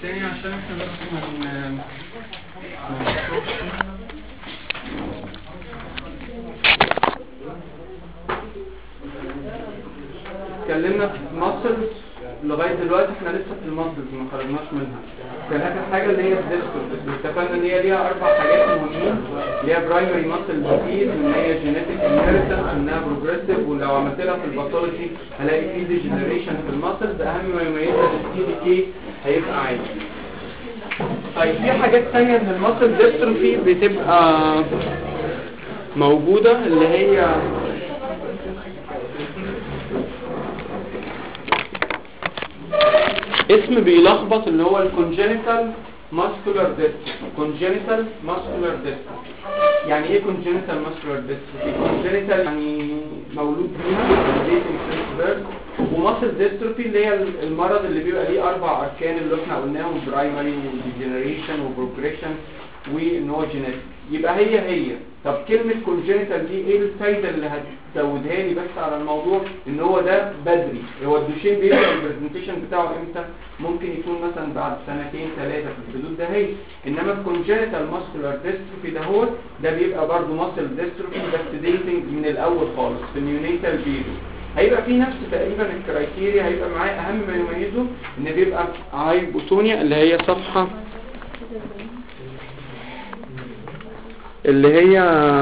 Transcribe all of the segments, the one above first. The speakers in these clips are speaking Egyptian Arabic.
تاني عشان احنا بس من اتكلمنا في ماسلز لغايه دلوقتي احنا لسه في الماسلز ما خرجناش منها كان اخر حاجه اللي هي الديستروفيز اتفقنا ان هي ليها اربع حاجات مهمين اللي هي برايمري ماسل ديزيز وان هي جينيتك انهيرتنس وانها بروجريسيف ولو عملت لها في الباثولوجي هلاقي في ديجنريشن في الماسلز اهم ما يميزها السي دي كي هيبقى عالي طيب في حاجات ثانيه من الماسل ديستروفي بتبقى موجوده اللي هي اسم بيلخبط اللي هو الكونجينيتال ماسكولار ديستروفي كونجينيتال ماسكولار ديستروفي يعني ايه كونجينيتال ماسكولار ديستروفي كونجينيتال يعني مولود بيها وماسل ديستروفي اللي هي المرض اللي بيبقى ليه اربع اركان اللي احنا قلناهم برايمري وديجنريشن وبروجريشن وان هو جينيتك يبقى هي هي طب كلمة كونجينيتال دي ايه الفايدة اللي هتزودها لي بس على الموضوع ان هو ده بدري هو الدوشين بيبقى البرزنتيشن بتاعه امتى ممكن يكون مثلا بعد سنتين ثلاثة في الحدود ده هي انما الكونجينيتال ماسكولار ديستروفي ده هو ده بيبقى برضه ماسل ديستروفي بس ديتنج من الاول خالص في النيونيتال بيريود هيبقى في نفس تقريبا الكرايتيريا هيبقى معاه اهم ما يميزه ان بيبقى هايبوتونيا اللي هي صفحة اللي هي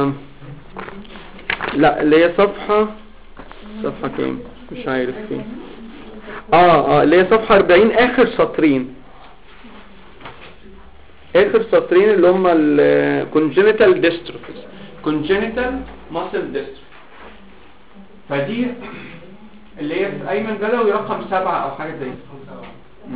لا اللي هي صفحة صفحة كام مش عارف فين اه اه اللي هي صفحة 40 اخر سطرين اخر سطرين اللي هم الكونجينيتال ديستروفيز كونجينيتال ماسل ديستروفي فدي اللي هي في ايمن بدوي رقم سبعة او حاجة زي كده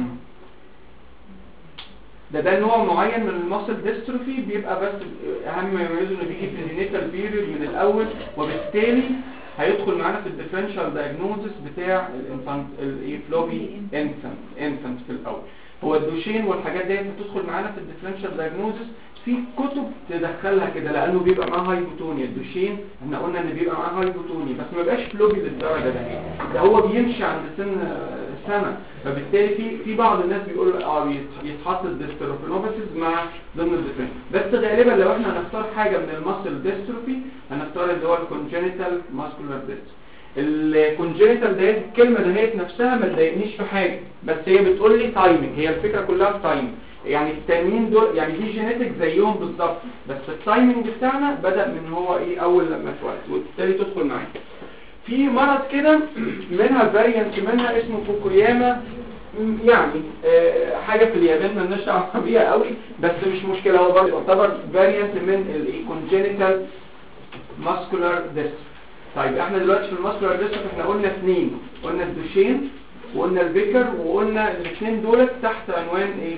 ده ده نوع معين من الماسل ديستروفي بيبقى بس اهم ما يميزه انه بيجي في النيتال بيريود من الاول وبالتالي هيدخل معانا في الديفرنشال دايجنوزس بتاع الانفانت الايفلوبي انفانت انفانت في الاول هو الدوشين والحاجات ديت بتدخل معانا في الديفرنشال دايجنوزس في كتب تدخلها كده لانه بيبقى معاه هايبوتونيا الدوشين احنا قلنا ان بيبقى معاه هايبوتونيا بس ما بقاش فلوبي للدرجه ده ده هو بيمشي عند سن سنه فبالتالي في في بعض الناس بيقول اه يتحط الديستروفينوباسيس مع ضمن الديفرنشال بس غالبا لو احنا هنختار حاجه من الماسل ديستروفي هنختار اللي هو الكونجينيتال ماسكولار ديستروفي الكونجينيتال ديت الكلمه دهيت نفسها ما تضايقنيش في حاجه بس هي بتقول لي تايمنج هي الفكره كلها في تايمنج يعني التانيين دول يعني دي جينيتك زيهم بالظبط بس التايمنج بتاعنا بدا من هو ايه اول لما اتولد وبالتالي تدخل معايا في مرض كده منها فاريانت منها اسمه فوكوياما يعني آه حاجة في اليابان مالناش دعوه بيها قوي بس مش مشكلة هو برضه يعتبر فاريانت من الكونجينيتال ماسكولار ديستروفي طيب احنا دلوقتي في الماسكولار ديستروفي احنا قلنا اثنين قلنا الدوشين وقلنا البيكر وقلنا الاثنين دول تحت عنوان ايه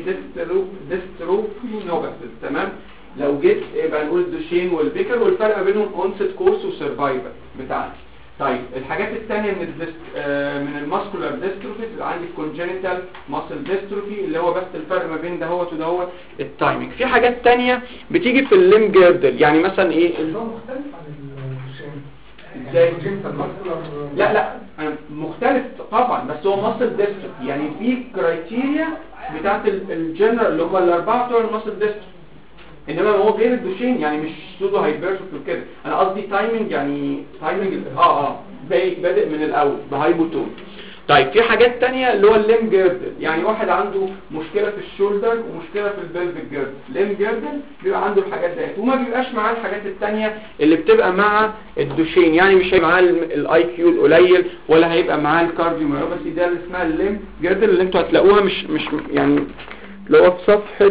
ديستروفي نوجاسيس تمام لو جيت يبقى نقول الدوشين والبيكر والفرق بينهم اونست كورس وسرفايفل بتاعنا طيب الحاجات الثانيه من الدست آه من الماسكولار ديستروفيز عندي الكونجينيتال ماسل ديستروفي اللي هو بس الفرق ما بين دهوت ودهوت التايمنج في حاجات ثانيه بتيجي في الليم جيردل يعني مثلا ايه مختلف عن ازاي لا لا مختلف طبعا بس هو ماسل ديستروفي يعني في كرايتيريا بتاعت الجنرال اللي هم الاربعه بتوع الماسل ديستروفي انما هو غير الدوشين يعني مش سودو هايبرتروفي وكده انا قصدي تايمنج يعني تايمنج اه اه بادئ من الاول بهايبوتون طيب في حاجات تانية اللي هو الليم جيردل يعني واحد عنده مشكلة في الشولدر ومشكلة في البلفيك جيردل ليم جيردل بيبقى عنده الحاجات ديت وما بيبقاش معاه الحاجات التانية اللي بتبقى مع الدوشين يعني مش هيبقى معاه الاي كيو القليل ولا هيبقى معاه الكارديو مايوباثي ده اللي اسمها الليم جيردل اللي انتوا هتلاقوها مش مش يعني اللي هو في صفحة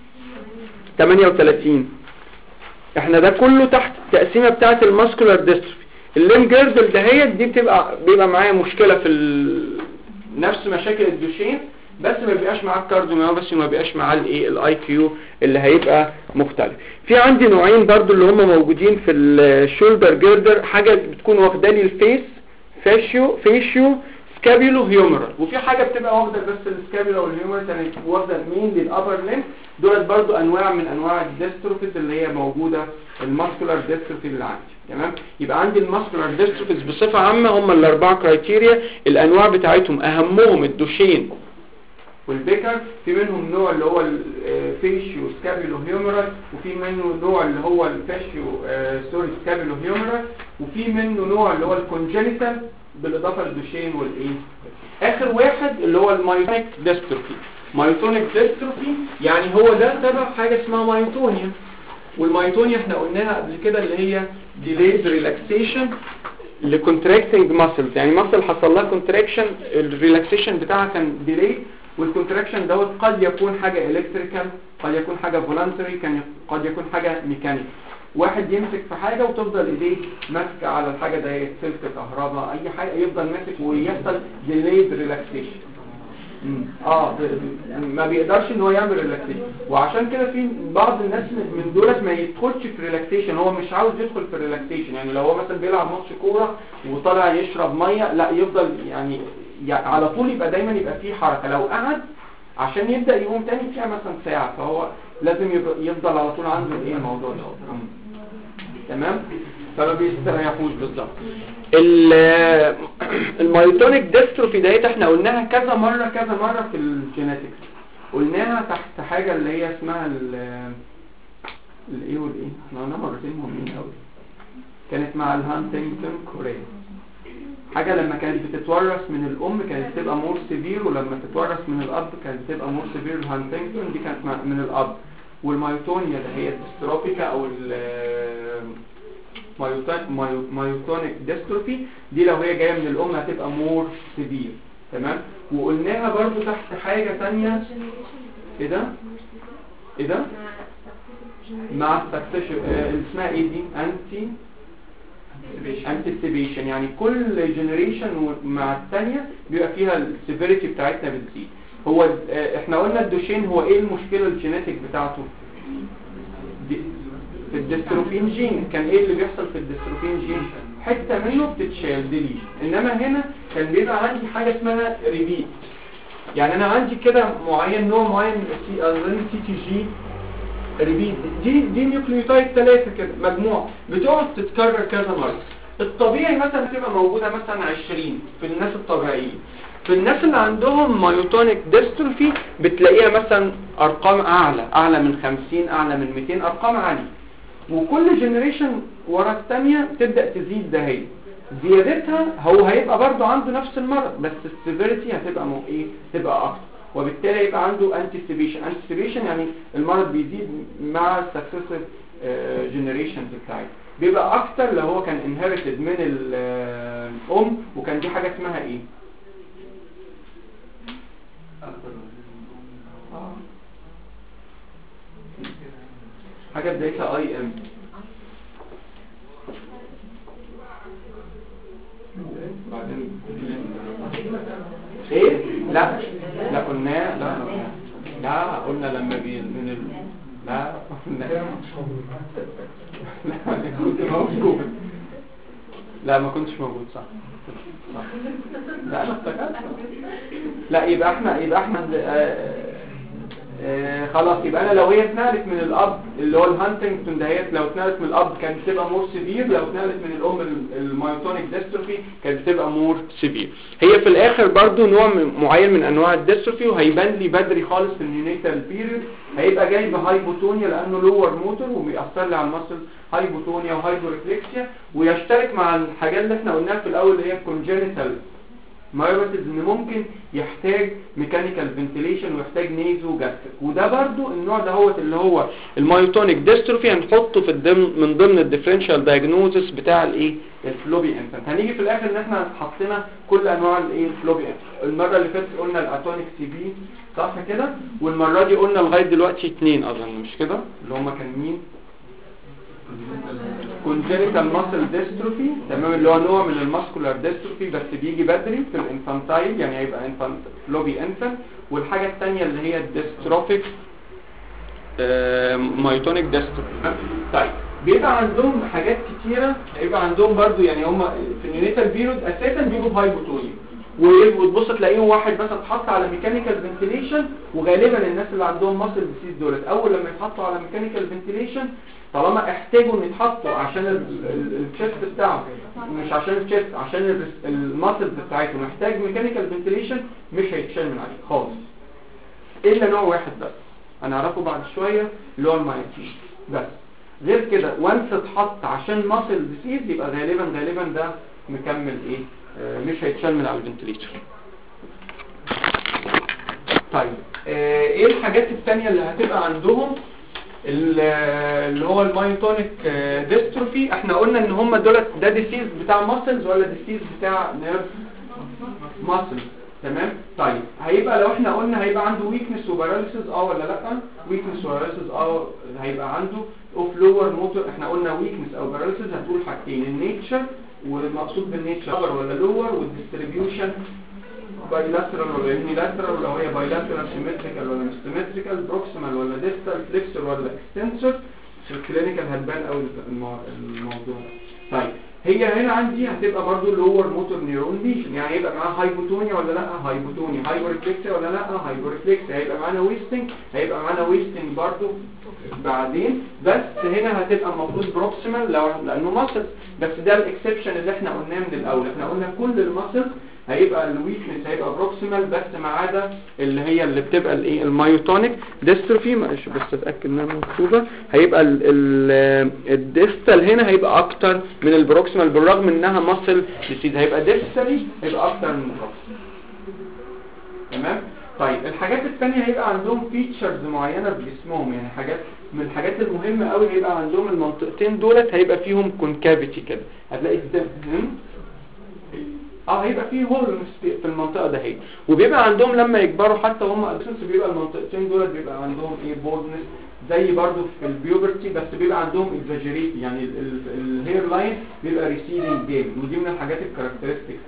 38 احنا ده كله تحت التقسيمة بتاعت الماسكولار ديستروفي الليم جيردل دهيت دي بتبقى بيبقى معايا مشكلة في ال... نفس مشاكل الدوشين بس ما بيبقاش معاه الكارديوميوباثي وما بيبقاش معاه الايه الاي كيو اللي هيبقى مختلف في عندي نوعين برضو اللي هم موجودين في الشولدر جيردر حاجة بتكون واخده لي الفيس فاشيو فيشيو سكابيولو هيومرال وفي حاجة بتبقى واخده بس السكابيولو والهيومرال يعني واخده مين للابر ليم دولت برضو انواع من انواع الديستروفيز اللي هي موجودة الماسكولار ديستروفي اللي عندي تمام يبقى عندي الماسكولار ديستروفيز بصفة عامة هم الاربعة كرايتيريا الانواع بتاعتهم اهمهم الدوشين والبيكر في منهم نوع اللي هو الفيشيو سكابيلو هيومرال وفي منه نوع اللي هو الفاشيو سوري سكابيلو هيومرال وفي منه نوع اللي هو الكونجينيتال بالاضافه للدوشين والايه اخر واحد اللي هو المايوتونيك ديستروفي مايوتونيك ديستروفي يعني هو ده سبب حاجه اسمها مايوتونيا والمايتونيا احنا قلناها قبل كده اللي هي delayed relaxation لكونتراكتنج ماسلز يعني ماسل حصل لها كونتراكشن الريلاكسيشن بتاعها كان ديلي والكونتراكشن دوت قد يكون حاجه الكتريكال قد يكون حاجه فولانتري كان قد يكون حاجه ميكانيك واحد يمسك في حاجه وتفضل ايديه ماسكه على الحاجه ديت سلك كهرباء اي حاجه يفضل ماسك ويحصل delayed relaxation مم. اه ب- ب- ما بيقدرش ان هو يعمل ريلاكسيشن وعشان كده في بعض الناس من من دولت ما يدخلش في ريلاكسيشن هو مش عاوز يدخل في الريلاكسيشن يعني لو هو مثلا بيلعب ماتش كوره وطالع يشرب ميه لا يفضل يعني يعني على طول يبقى دايما يبقى فيه حركه لو قعد عشان يبدا يقوم تاني فيها مثلا ساعه فهو لازم يبقى- يفضل على طول عنده الايه الموضوع ده مم. تمام فما بيستريحوش بالظبط ال- المايوتونيك ديستروفي ديت احنا قلناها كذا مره كذا مره في الجينيتكس قلناها تحت حاجه اللي هي اسمها ال الايه والايه احنا قلناها مرتين مهمين قوي كانت مع الهانتنجتون كوريا حاجه لما كانت بتتورث من الام كانت تبقى مور سيفير ولما تتورث من الاب كانت تبقى مور سيفير الهانتنجتون دي كانت مع- من الاب والمايوتونيا اللي هي الديستروفيكا او ال مايوتونيك مايو- مايوتونيك ديستروفي دي لو هي جايه من الام هتبقى مور سيفير تمام وقلناها برضو تحت حاجه ثانيه ايه ده ايه ده مع السكسيشن اللي اسمها ايه دي انتي انتسيبيشن يعني كل جنريشن مع الثانيه بيبقى فيها السيفيريتي بتاعتنا بتزيد هو آه، احنا قلنا الدوشين هو ايه المشكله الجينيتك بتاعته دي- في الدستروفين جين كان ايه اللي بيحصل في الدستروفين جين حته منه بتتشال ديليشن انما هنا كان بيبقى عندي حاجه اسمها ريبيت يعني انا عندي كده معين نوع معين سي اظن سي تي جي ريبيت دي دي نيوكليوتايد ثلاثه كده مجموعه بتقعد تتكرر كذا مره الطبيعي مثلا تبقى موجوده مثلا 20 في الناس الطبيعيين في الناس اللي عندهم مايوتونيك ديستروفي بتلاقيها مثلا ارقام اعلى اعلى من 50 اعلى من 200 ارقام عاليه وكل جنريشن ورا الثانيه تبدا تزيد ده هي زيادتها هو هيبقى برضو عنده نفس المرض بس السيفيريتي هتبقى مو ايه تبقى اكتر وبالتالي يبقى عنده انتسيبيشن انتسيبيشن يعني المرض بيزيد مع السكسيسيف جنريشنز بتاعته بيبقى اكتر لو هو كان انهيرتد من الام وكان دي حاجه اسمها ايه آه. حاجه بدايتها اي ام بعدين ايه لا لا قلنا لا لا قلنا لما بي من ال... لا قلنا لا كنت موجود لا ما كنتش موجود صح صح لا انا افتكرت لا يبقى احنا يبقى احنا آه آه خلاص يبقى انا لو هي اتنقلت من الاب اللي هو الهانتنجتون دهيت لو اتنقلت من الاب كانت بتبقى مور سيفير لو اتنقلت من الام ال- المايوتونيك ديستروفي كانت بتبقى مور سيفير هي في الاخر برضو نوع من- معين من انواع الديستروفي وهيبان لي بدري خالص في النيونيتال بيريود هيبقى جاي بهايبوتونيا لانه لور موتور وبيأثر لي على المصل هايبوتونيا وهايبوريفلكسيا ويشترك مع الحاجات اللي احنا قلناها في الاول اللي هي الكونجينيتال مايوباثيز ان ممكن يحتاج ميكانيكال فنتيليشن ويحتاج نيزو جاستريك وده برضو النوع ده هو اللي هو المايوتونيك ديستروفي هنحطه في الضمن من ضمن الديفرنشال دايجنوزس بتاع الايه الفلوبي انفانت هنيجي في الاخر ان احنا حطينا كل انواع الايه الفلوبي انفانت المره اللي فاتت قلنا الاتونيك سي بي صح كده والمره دي قلنا لغايه دلوقتي اتنين اظن مش كده اللي هم كان مين congenital muscle dystrophy تمام اللي هو نوع من الماسكولار ديستروفي بس بيجي بدري في الانفانتايل يعني هيبقى انفانت فلوبي انفانت والحاجة الثانية اللي هي الديستروفيك مايتونيك ديستروفي طيب بيبقى عندهم حاجات كتيرة يبقى عندهم برضو يعني هم في النيونيتال بيرود اساسا بيجوا بهايبوتونيا وتبص تلاقيهم واحد مثلا اتحط على ميكانيكال فنتيليشن وغالبا الناس اللي عندهم ماسل ديسيز دولت اول لما يتحطوا على ميكانيكال فنتيليشن طالما احتاجوا ان يتحطوا عشان التشست بتاعه مش عشان التشست عشان الماسلز بتاعته محتاج ميكانيكال فنتيليشن مش هيتشال من عليه خالص الا نوع واحد بس هنعرفه بعد شويه اللي هو المايوسين بس غير كده وانس اتحط عشان ماسل ديسيز يبقى غالبا غالبا ده مكمل ايه آه مش هيتشال من على الفنتليتر طيب آه ايه الحاجات التانية اللي هتبقى عندهم ال- اللي هو المايوتونيك ديستروفي احنا قلنا ان هم دولت ده ديسيز بتاع ماسلز ولا ديسيز بتاع نيرف ماسلز تمام طيب هيبقى لو احنا قلنا هيبقى عنده ويكنس وباراليسيس اه ولا لا ويكنس وباراليسيس اه هيبقى عنده اوف لور موتور احنا قلنا ويكنس او باراليسيس هتقول حاجتين النيتشر والمقصود بالنيتشر ولا لور والديستريبيوشن بايلاترال ولا يونيلاترال لو هي بايلاترال سيمتريكال ولا مش سيمتريكال بروكسيمال ولا ديستال فليكسور ولا اكستنسور في الكلينيكال هتبان قوي المو- الموضوع طيب هي هنا عندي هتبقى برضو لور موتور نيورون ليشن يعني هيبقى معاها هايبوتونيا ولا لا هايبوتونيا هايبورفلكسيا ولا لا هايبورفلكسيا هيبقى معانا ويستنج هيبقى معانا ويستنج برضو بعدين بس هنا هتبقى المفروض بروكسيمال لو لانه ماسل بس ده الاكسبشن اللي احنا قلناه من الاول احنا قلنا كل الماسل هيبقى الويكنس هيبقى بروكسيمال بس ما عدا اللي هي اللي بتبقى الايه المايوتونيك ديستروفي معلش بس اتاكد انها مكتوبه هيبقى ال- ال- الديستال هنا هيبقى اكتر من البروكسيمال بالرغم انها ماسل ديسيز هيبقى ديستالي هيبقى اكتر من البروكسيمال تمام طيب الحاجات الثانيه هيبقى عندهم فيتشرز معينه في جسمهم يعني حاجات من الحاجات المهمه قوي هيبقى عندهم المنطقتين دولت هيبقى فيهم كونكافيتي كده هتلاقي ده اه هيبقى فيه هولنس في المنطقه ده هي وبيبقى عندهم لما يكبروا حتى هم ادolescents بيبقى المنطقتين دول بيبقى عندهم ايه بولدنس زي برضو في البيوبرتي بس بيبقى عندهم اكزاجيريت يعني الهير لاين بيبقى ريسيدنج جامد ودي من الحاجات الكاركترستكس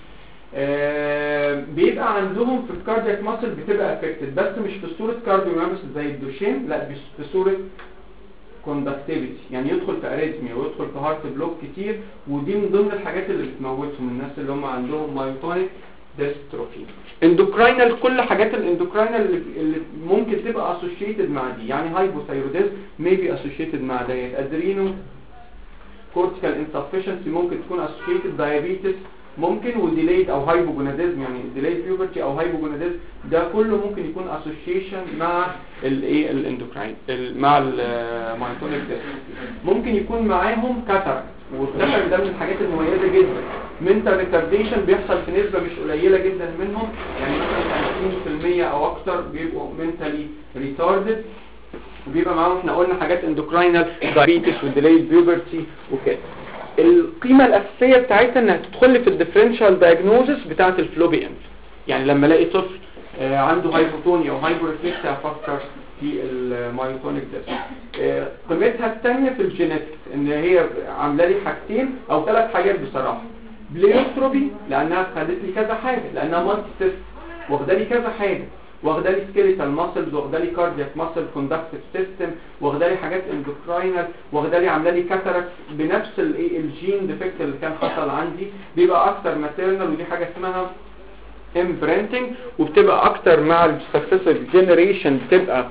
آه بيبقى عندهم في الكاردياك ماسل بتبقى افكتد بس مش في صوره كارديوميوباثي زي الدوشين لا بس في صوره كوندكتيفيتي يعني يدخل في اريثميا ويدخل في هارت بلوك كتير ودي من ضمن الحاجات اللي بتموتهم الناس اللي هم عندهم مايوتونيك ديستروفي اندوكراينال كل حاجات الاندوكراينال اللي, اللي ممكن تبقى اسوشيتد مع دي يعني هايبوثايروديزم ميبي اسوشيتد مع ديت ادرينو كورتيكال انسفشنسي ممكن تكون اسوشيتد دايابيتس ممكن وديليد او هايبوجوناديزم يعني ديليد بيوبرتي او هايبوجوناديزم ده كله ممكن يكون اسوشيشن مع الايه الاندوكراين ال- مع المايتونيك ممكن يكون معاهم كاتاراكت والكاتاراكت ده من الحاجات المميزه جدا منتال ريتارديشن بيحصل في نسبه مش قليله جدا منهم يعني مثلا 50% او اكتر بيبقوا منتالي ريتاردد وبيبقى معاهم احنا قلنا حاجات اندوكراينال دايابيتس وديليد بيوبرتي وكده القيمة الأساسية بتاعتها انها تدخل لي في الديفرنشال دايجنوزس بتاعت الفلوبيان يعني لما الاقي طفل آه، عنده هايبوتونيا وهايبورفلكس هفكر في المايوتونيك ده آه، قيمتها الثانية في الجينيتكس ان هي عاملة لي حاجتين او ثلاث حاجات بصراحة بليوستروبي لانها خدت لي كذا حاجة لانها مالتي سيستم واخده لي كذا حاجة واخده لي سكيليتال ماسلز واخده لي كاردياك ماسل كوندكتيف سيستم واخده لي حاجات اندوكراينال واخده لي عامله لي كاتاراكت بنفس الايه الجين ديفكت اللي كان حصل عندي بيبقى اكتر ماتيرنال ودي حاجه اسمها امبرنتنج وبتبقى اكتر مع السكسيسيف جنريشن بتبقى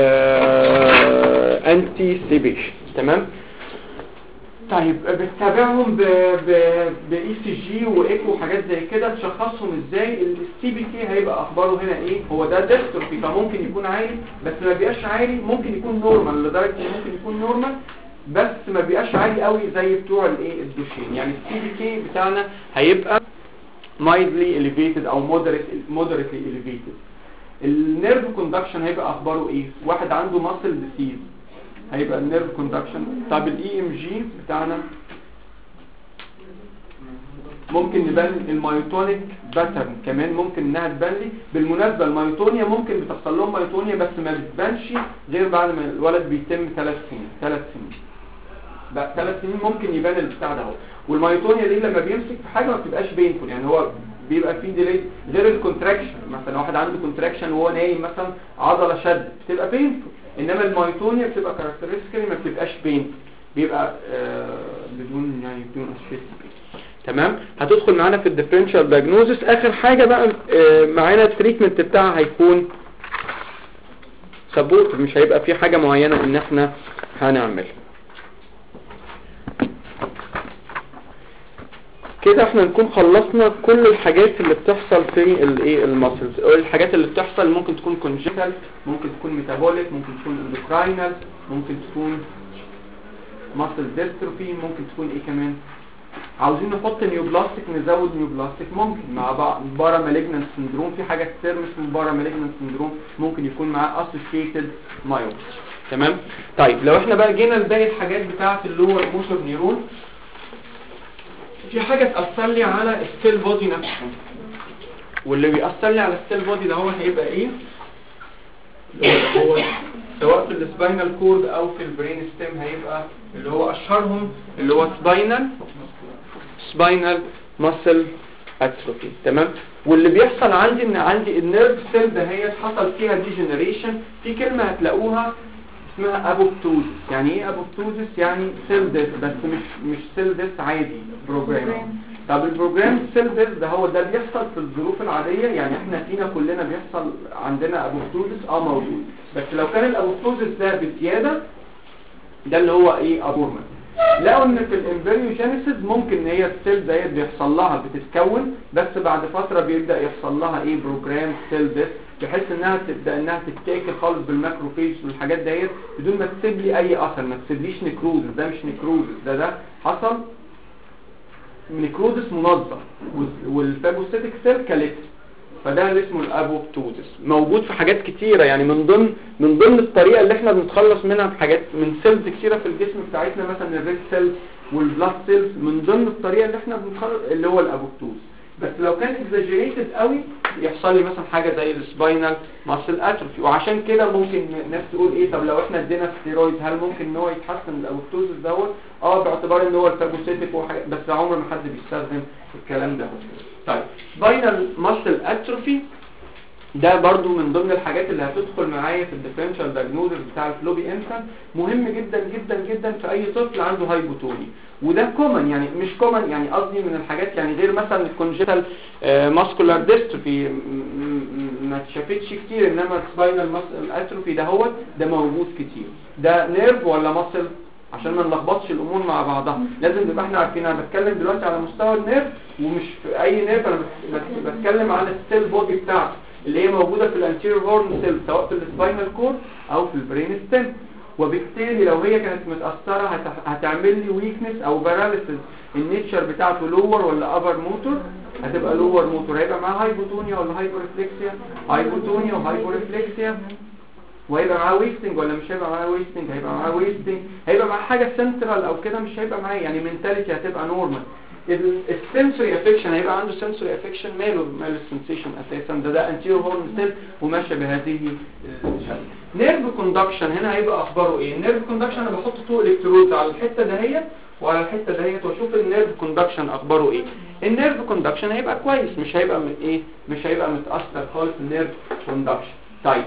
انتي سيبيشن تمام طيب بتتابعهم ب ب باي سي جي وايكو وحاجات زي كده تشخصهم ازاي السي بي كي هيبقى اخباره هنا ايه هو ده ديستروفي فممكن يكون عالي بس ما بيبقاش عالي ممكن يكون نورمال لدرجه ان ممكن يكون نورمال بس ما بيبقاش عالي قوي زي بتوع الايه الدوشين يعني السي بي كي بتاعنا هيبقى mildly elevated او moderate moderately elevated النيرف كوندكشن هيبقى اخباره ايه واحد عنده ماسل ديسيز هيبقى النيرف كوندكشن طب الاي ام جي بتاعنا ممكن نبان المايوتونيك باترن كمان ممكن انها تبان لي بالمناسبه المايوتونيا ممكن بتحصل لهم مايوتونيا بس ما بتبانش غير بعد ما الولد بيتم ثلاث سنين ثلاث سنين بقى ثلاث سنين ممكن يبان البتاع ده اهو والمايوتونيا دي لما بيمسك في حاجه ما بتبقاش بينفول يعني هو بيبقى فيه ديلي غير الكونتراكشن مثلا واحد عنده كونتراكشن وهو نايم مثلا عضله شد بتبقى بينفول انما المايوتونيا بتبقى كاركترستيكالي ما بتبقاش بينفول بيبقى آه بدون يعني بدون اسفيت تمام هتدخل معانا في الديفرنشال دايجنوزس اخر حاجه بقى آه معانا التريتمنت بتاعها هيكون سبورت مش هيبقى في حاجه معينه ان احنا هنعملها كده احنا نكون خلصنا كل الحاجات اللي بتحصل في الايه الماسلز الحاجات اللي بتحصل ممكن تكون كونجنتال ممكن تكون ميتابوليك ممكن تكون اندوكراينال ممكن تكون ماسل ديستروفي ممكن تكون ايه كمان عاوزين نحط نيوبلاستيك نزود نيوبلاستيك ممكن مع بعض بارا مالجنانت سندروم في حاجه كتير اسمه بارا مالجنانت سندروم ممكن يكون معاه اسوشيتد مايوب تمام طيب لو احنا بقى جينا لباقي الحاجات بتاعه اللور موتور نيرون في حاجه تاثر لي على السيل بودي نفسه واللي بيأثر لي على السيل بودي ده هو هيبقى ايه هو سواء في السباينال كورد او في البرين ستيم هيبقى اللي هو اشهرهم اللي هو سباينال سباينال ماسل اتروفي تمام واللي بيحصل عندي ان عندي النيرف سيل ده هي حصل فيها ديجنريشن في كلمه هتلاقوها اسمها ابوبتوزس يعني ايه ابوبتوزس يعني سيل ديث بس مش مش سيل ديث عادي بروجرام طب البروجرام سيل ديث ده هو ده بيحصل في الظروف العاديه يعني احنا فينا كلنا بيحصل عندنا ابوبتوزس اه موجود بس لو كان الابوبتوزس ده بزياده ده اللي هو ايه ابورمنت لقوا ان في الامبريوجينيسيس ممكن ان هي السيل ديت بيحصل لها بتتكون بس بعد فتره بيبدا يحصل لها ايه بروجرام سيل ديث بحيث انها تبدا انها تتاكل خالص بالماكروفيج والحاجات ديت بدون ما تسيب لي اي اثر ما تسيبليش نكروزس ده مش نكروزس ده ده حصل نكروزس منظم والفاجوسيتك سيل كالكت فده اللي اسمه الابوبتوزس موجود في حاجات كتيره يعني من ضمن من ضمن الطريقه اللي احنا بنتخلص منها بحاجات من سيلز كتيره في الجسم بتاعتنا مثلا الريد سيلز والبلاد سيلز من ضمن الطريقه اللي احنا بنتخلص اللي هو الابوبتوز بس لو كان اكزاجيريتد قوي يحصل لي مثلا حاجه زي السباينال ماسل اتروفي وعشان كده ممكن الناس تقول ايه طب لو احنا ادينا ستيرويد هل ممكن ان هو يتحسن الابوبتوزس دوت اه باعتبار ان هو الفاجوسيتك وحاجات بس عمر ما حد بيستخدم الكلام ده طيب سباينال ماسل اتروفي ده برضو من ضمن الحاجات اللي هتدخل معايا في الديفرنشال دايجنوزس بتاع الفلوبي انفان مهم جدا جدا جدا في اي طفل عنده هايبوتوني وده كومن يعني مش كومن يعني قصدي من الحاجات يعني غير مثلا الكونجيتال ماسكولار ديستروفي ما اتشافتش كتير انما السباينال ماسل اتروفي ده هو ده موجود كتير ده نيرف ولا ماسل عشان ما نلخبطش الامور مع بعضها لازم نبقى احنا عارفين انا بتكلم دلوقتي على مستوى النيرف ومش في اي نيرف انا بتكلم على السيل بودي بتاعته اللي هي موجودة في الانتيريور هورن سيل سواء في السباينال كورد او في البرين ستيم وبالتالي لو هي كانت متأثرة هت- هتعمل لي ويكنس او باراليسيس النيتشر بتاعته لور ولا ابر موتور هتبقى لور موتور هيبقى معاه هايبوتونيا ولا هايبورفلكسيا هايبوتونيا وهايبورفلكسيا وهيبقى معاه ويستنج ولا مش هيبقى معاه ويستنج هيبقى معاه ويستنج هيبقى معاه حاجة سنترال او كده مش هيبقى معاه يعني منتاليتي هتبقى نورمال السنسوري افكشن هيبقى عنده سنسوري افكشن ماله ماله السنسيشن اساسا ده ده انتيرو هورن سيل وماشيه بهذه الشكل نيرف كوندكشن هنا هيبقى اخباره ايه النيرف كوندكشن انا بحط تو الكترودز على الحته دهيت وعلى الحته دهيت واشوف النيرف كوندكشن اخباره ايه النيرف كوندكشن هيبقى كويس مش هيبقى من ايه مش هيبقى متاثر خالص النيرف كوندكشن طيب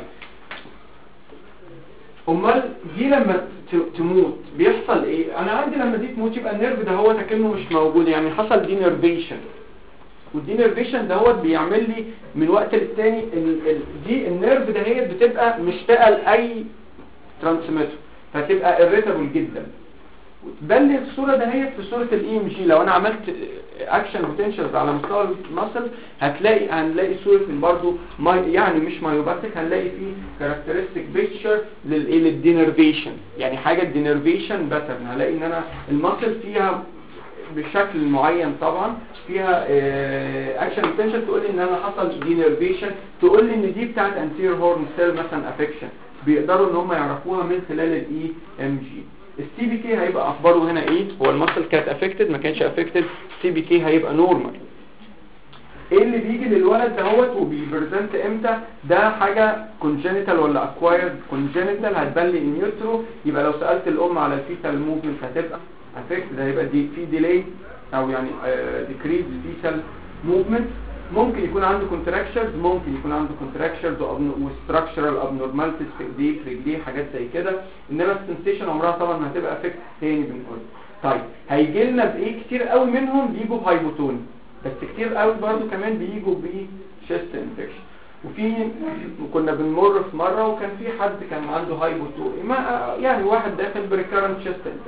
امال دي لما ت- تموت بيحصل ايه انا عندي لما دي تموت يبقى النيرف ده هو كأنه مش موجود يعني حصل دينيرفيشن والدينيرفيشن ده هو بيعمل لي من وقت للتاني ال ال دي النيرف ده هي بتبقى مشتاقه لاي ترانسميتر فتبقى irritable جدا وتبان لي الصوره ده هي في صوره الاي ام جي لو انا عملت اكشن بوتنشالز على مستوى المسل هتلاقي هنلاقي صوره برضه ماي يعني مش مايوباثيك هنلاقي فيه كاركترستيك بيكتشر للايه للدينرفيشن يعني حاجه دينرفيشن باترن هلاقي ان انا المسل فيها بشكل معين طبعا فيها اكشن بوتنشال تقول لي ان انا حصل دينرفيشن تقول لي ان دي بتاعت انتير هورن سيل مثلا افكشن بيقدروا ان هم يعرفوها من خلال الاي ام جي السي بي كي هيبقى اخباره هنا ايه هو المسل كانت افكتد ما كانش افكتد السي بي كي هيبقى نورمال ايه اللي بيجي للولد دهوت وبيبرزنت امتى ده حاجة كونجينيتال ولا اكوايرد كونجينيتال هتبان لي ان يوترو يبقى لو سألت الام على الفيتال موفمنت هتبقى افكت ده هيبقى دي في ديلي او يعني ديكريز فيتال موفمنت ممكن يكون عنده كونتراكشرز ممكن يكون عنده كونتراكشرز وستراكشرال ابنورماليتيز في ايديه في رجليه حاجات زي كده انما السنسيشن عمرها طبعا ما هتبقى افكت تاني بنقول طيب هيجي لنا بايه كتير قوي منهم بيجوا بهايبوتوني بس كتير قوي برضو كمان بيجوا بشيست انفكشن وفي كنا بنمر في مرة وكان في حد كان عنده هايبوتوني ما يعني واحد داخل بريكارنت شيست انفكشن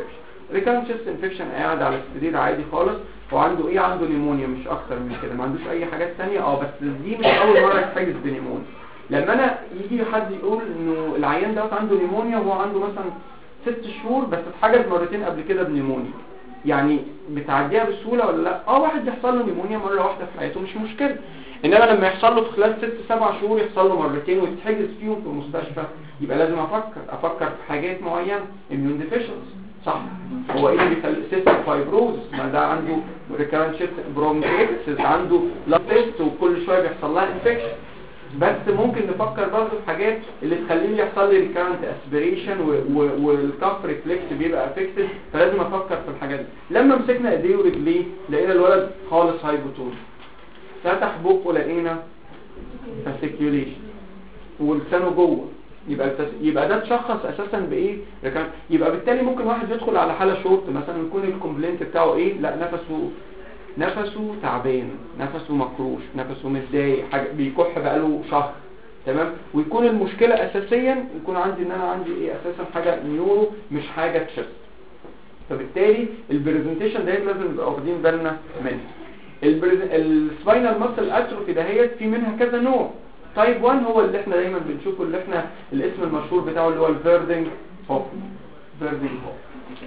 ريكارنت شيست انفكشن قاعد على السرير عادي خالص وعنده ايه عنده نيمونيا مش اكتر من كده ما عندوش اي حاجات تانية اه بس دي مش اول مره يتحجز بنيمونيا لما انا يجي حد يقول انه العيان دوت عنده نيمونيا وهو عنده مثلا ست شهور بس اتحجز مرتين قبل كده بنيمونيا يعني بتعديها بسهوله ولا لا اه واحد يحصل له نيمونيا مره واحده في حياته مش مشكله انما لما يحصل له في خلال ست سبع شهور يحصل له مرتين ويتحجز فيهم في المستشفى يبقى لازم افكر افكر في حاجات معينه اميون ديفيشنسي صح هو ايه اللي بيخلي سيستم فايبروز ما ده عنده ريكارنت شيست برونكيتس عنده لابتست وكل شويه بيحصل لها انفكشن بس ممكن نفكر برضه في حاجات اللي تخليني يحصل لي ريكارنت اسبريشن والكف ريفلكس بيبقى افكتد فلازم افكر في الحاجات دي لما مسكنا ايديه ورجليه لقينا الولد خالص هايبوتون فتح بقه لقينا فاسيكيوليشن ولسانه جوه يبقى التس... يبقى ده اتشخص اساسا بايه ريكارنت يبقى بالتالي ممكن واحد يدخل على حاله شورت مثلا يكون الكومبلينت بتاعه ايه لا نفسه نفسه تعبان نفسه مكروش نفسه متضايق حاجه بيكح بقاله شهر تمام ويكون المشكله اساسيا يكون عندي ان انا عندي ايه اساسا حاجه نيورو مش حاجه تشست فبالتالي البرزنتيشن ديت لازم نبقى واخدين بالنا منها السباينال ماسل اتروفي دهيت في منها كذا نوع تايب 1 هو اللي احنا دايما بنشوفه اللي احنا الاسم المشهور بتاعه اللي هو الفيردنج هوب فيردنج هوب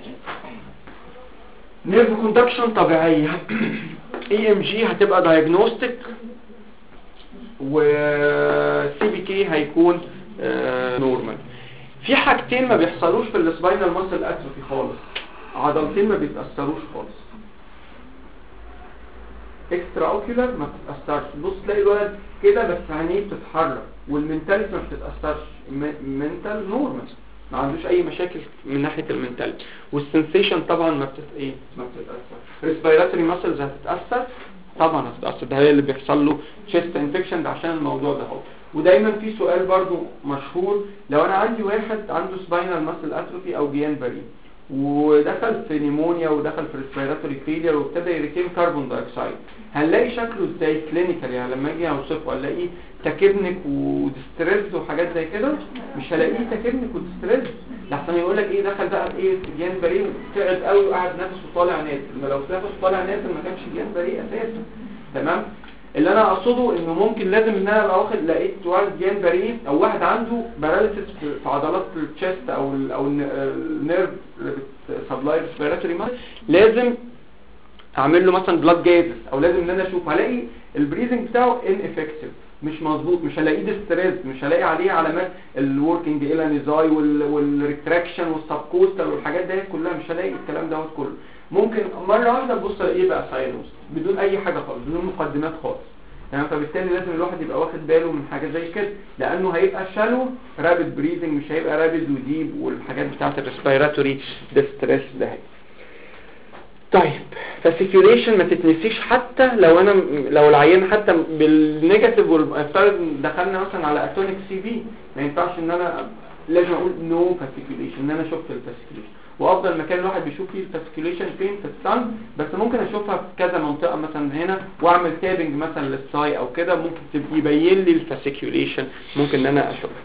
نيرف كوندكشن طبيعية اي ام جي هتبقى دايجنوستيك و سي بي كي هيكون نورمال في حاجتين ما بيحصلوش في السباينال ماسل اتروفي خالص عضلتين ما بيتأثروش خالص اكسترا اوكيولار ما بتتأثرش بص تلاقي الولد كده بس عينيه بتتحرك والمنتاليتي ما بتتأثرش منتال نورمال ما عندوش اي مشاكل من ناحية المنتاليتي والسنسيشن طبعا ما بتت ايه ما بتتأثر ريسبيراتوري ماسلز هتتأثر طبعا هتتأثر ده هي اللي بيحصل له تشيست انفكشن ده عشان الموضوع ده اهو ودايما في سؤال برضو مشهور لو انا عندي واحد عنده سباينال ماسل اتروفي او جيان بري ودخل في نيمونيا ودخل في ريسبيراتوري فيلير وابتدى يريتين كربون دايوكسيد هنلاقي شكله ازاي كلينيكال يعني لما اجي اوصفه الاقيه تاكيبنيك وديستريس وحاجات زي كده مش هلاقيه تاكيبنيك وديستريس لحسن يقول لك ايه دخل بقى ايه جيان بري وتعب قوي وقعد نفسه طالع نازل ما لو نفسه طالع نازل ما كانش جيان بري اساسا تمام اللي انا اقصده انه ممكن لازم ان انا ابقى واخد لقيت واحد جيان بري او واحد عنده باراليسيس في عضلات التشست او ال او النيرف سبلاي ريسبيراتوري لازم اعمل له مثلا بلاد جازز او لازم ان انا اشوف هلاقي البريزنج بتاعه ان افكتيف مش مظبوط مش هلاقيه ديستريس مش هلاقي عليه علامات الوركينج الانيزاي والريتراكشن والسبكوستال والحاجات دي كلها مش هلاقي الكلام دوت كله ممكن مره واحده تبص الاقيه بقى سايلنس بدون اي حاجه خالص بدون مقدمات خالص تمام فبالتالي لازم الواحد يبقى واخد باله من حاجه زي كده لانه هيبقى شالو رابid بريزنج مش هيبقى رابد وديب والحاجات بتاعه الريسبيراتوري ديستريس ده طيب فالسيكيوليشن ما تتنسيش حتى لو انا لو العيان حتى بالنيجاتيف والفترض دخلنا مثلا على اتونيك سي في ما ينفعش ان انا لازم اقول نو فاسيكيوليشن ان انا شفت الفاسيكيوليشن وافضل مكان الواحد بيشوف فيه الفاسيكيوليشن فين في السن بس ممكن اشوفها في كذا منطقه مثلا هنا واعمل تابنج مثلا للساي او كده ممكن يبين لي الفاسيكيوليشن ممكن ان انا اشوفها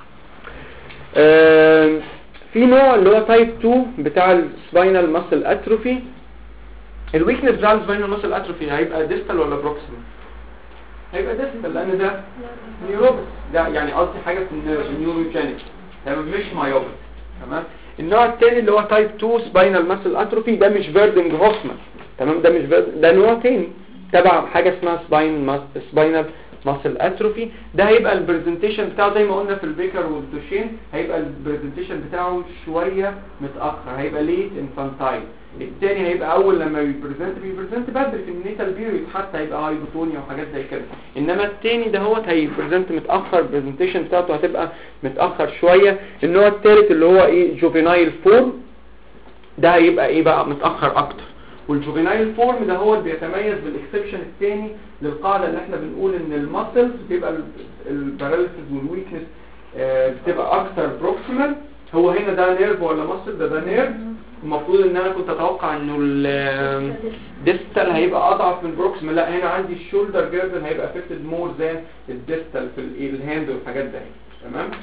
في نوع اللي هو تايب 2 بتاع السباينال ماسل اتروفي الويكنس بتاع السباينال ماسل اتروفي هيبقى ديستال ولا بروكسيمال هيبقى ديستال لان ده نيوروبس ده يعني قصدي حاجه في النيوروجينيك تمام مش مايوبس تمام النوع الثاني اللي هو تايب 2 سباينال ماسل اتروفي ده مش فيردنج هوفمان تمام ده مش فيردنج ده نوع ثاني تبع حاجه اسمها سباين سباينال ماسل اتروفي ده هيبقى البرزنتيشن بتاعه زي ما قلنا في البيكر والدوشين هيبقى البرزنتيشن بتاعه شويه متاخر هيبقى ليت انفانتايل الثاني هيبقى اول لما بيبرزنت بيبرزنت بدري في النيتال بيريود حتى هيبقى هايبوتونيا وحاجات زي كده انما الثاني ده هو هيبرزنت متاخر البرزنتيشن بتاعته هتبقى متاخر شويه النوع الثالث اللي هو ايه جوفينايل فورم ده هيبقى ايه بقى متاخر اكتر والجوفينايل فورم ده هو اللي بيتميز بالاكسبشن الثاني للقاعده اللي احنا بنقول ان الماسلز بتبقى الباراليسيس والويكنس بتبقى اكتر بروكسيمال هو هنا ده نيرف ولا ماسل ده ده نيرف المفروض ان انا كنت اتوقع انه الديستال هيبقى اضعف من بروكسيمال لا هنا عندي الشولدر جيردن هيبقى افكتد مور ذان الديستال في الهاند والحاجات دي تمام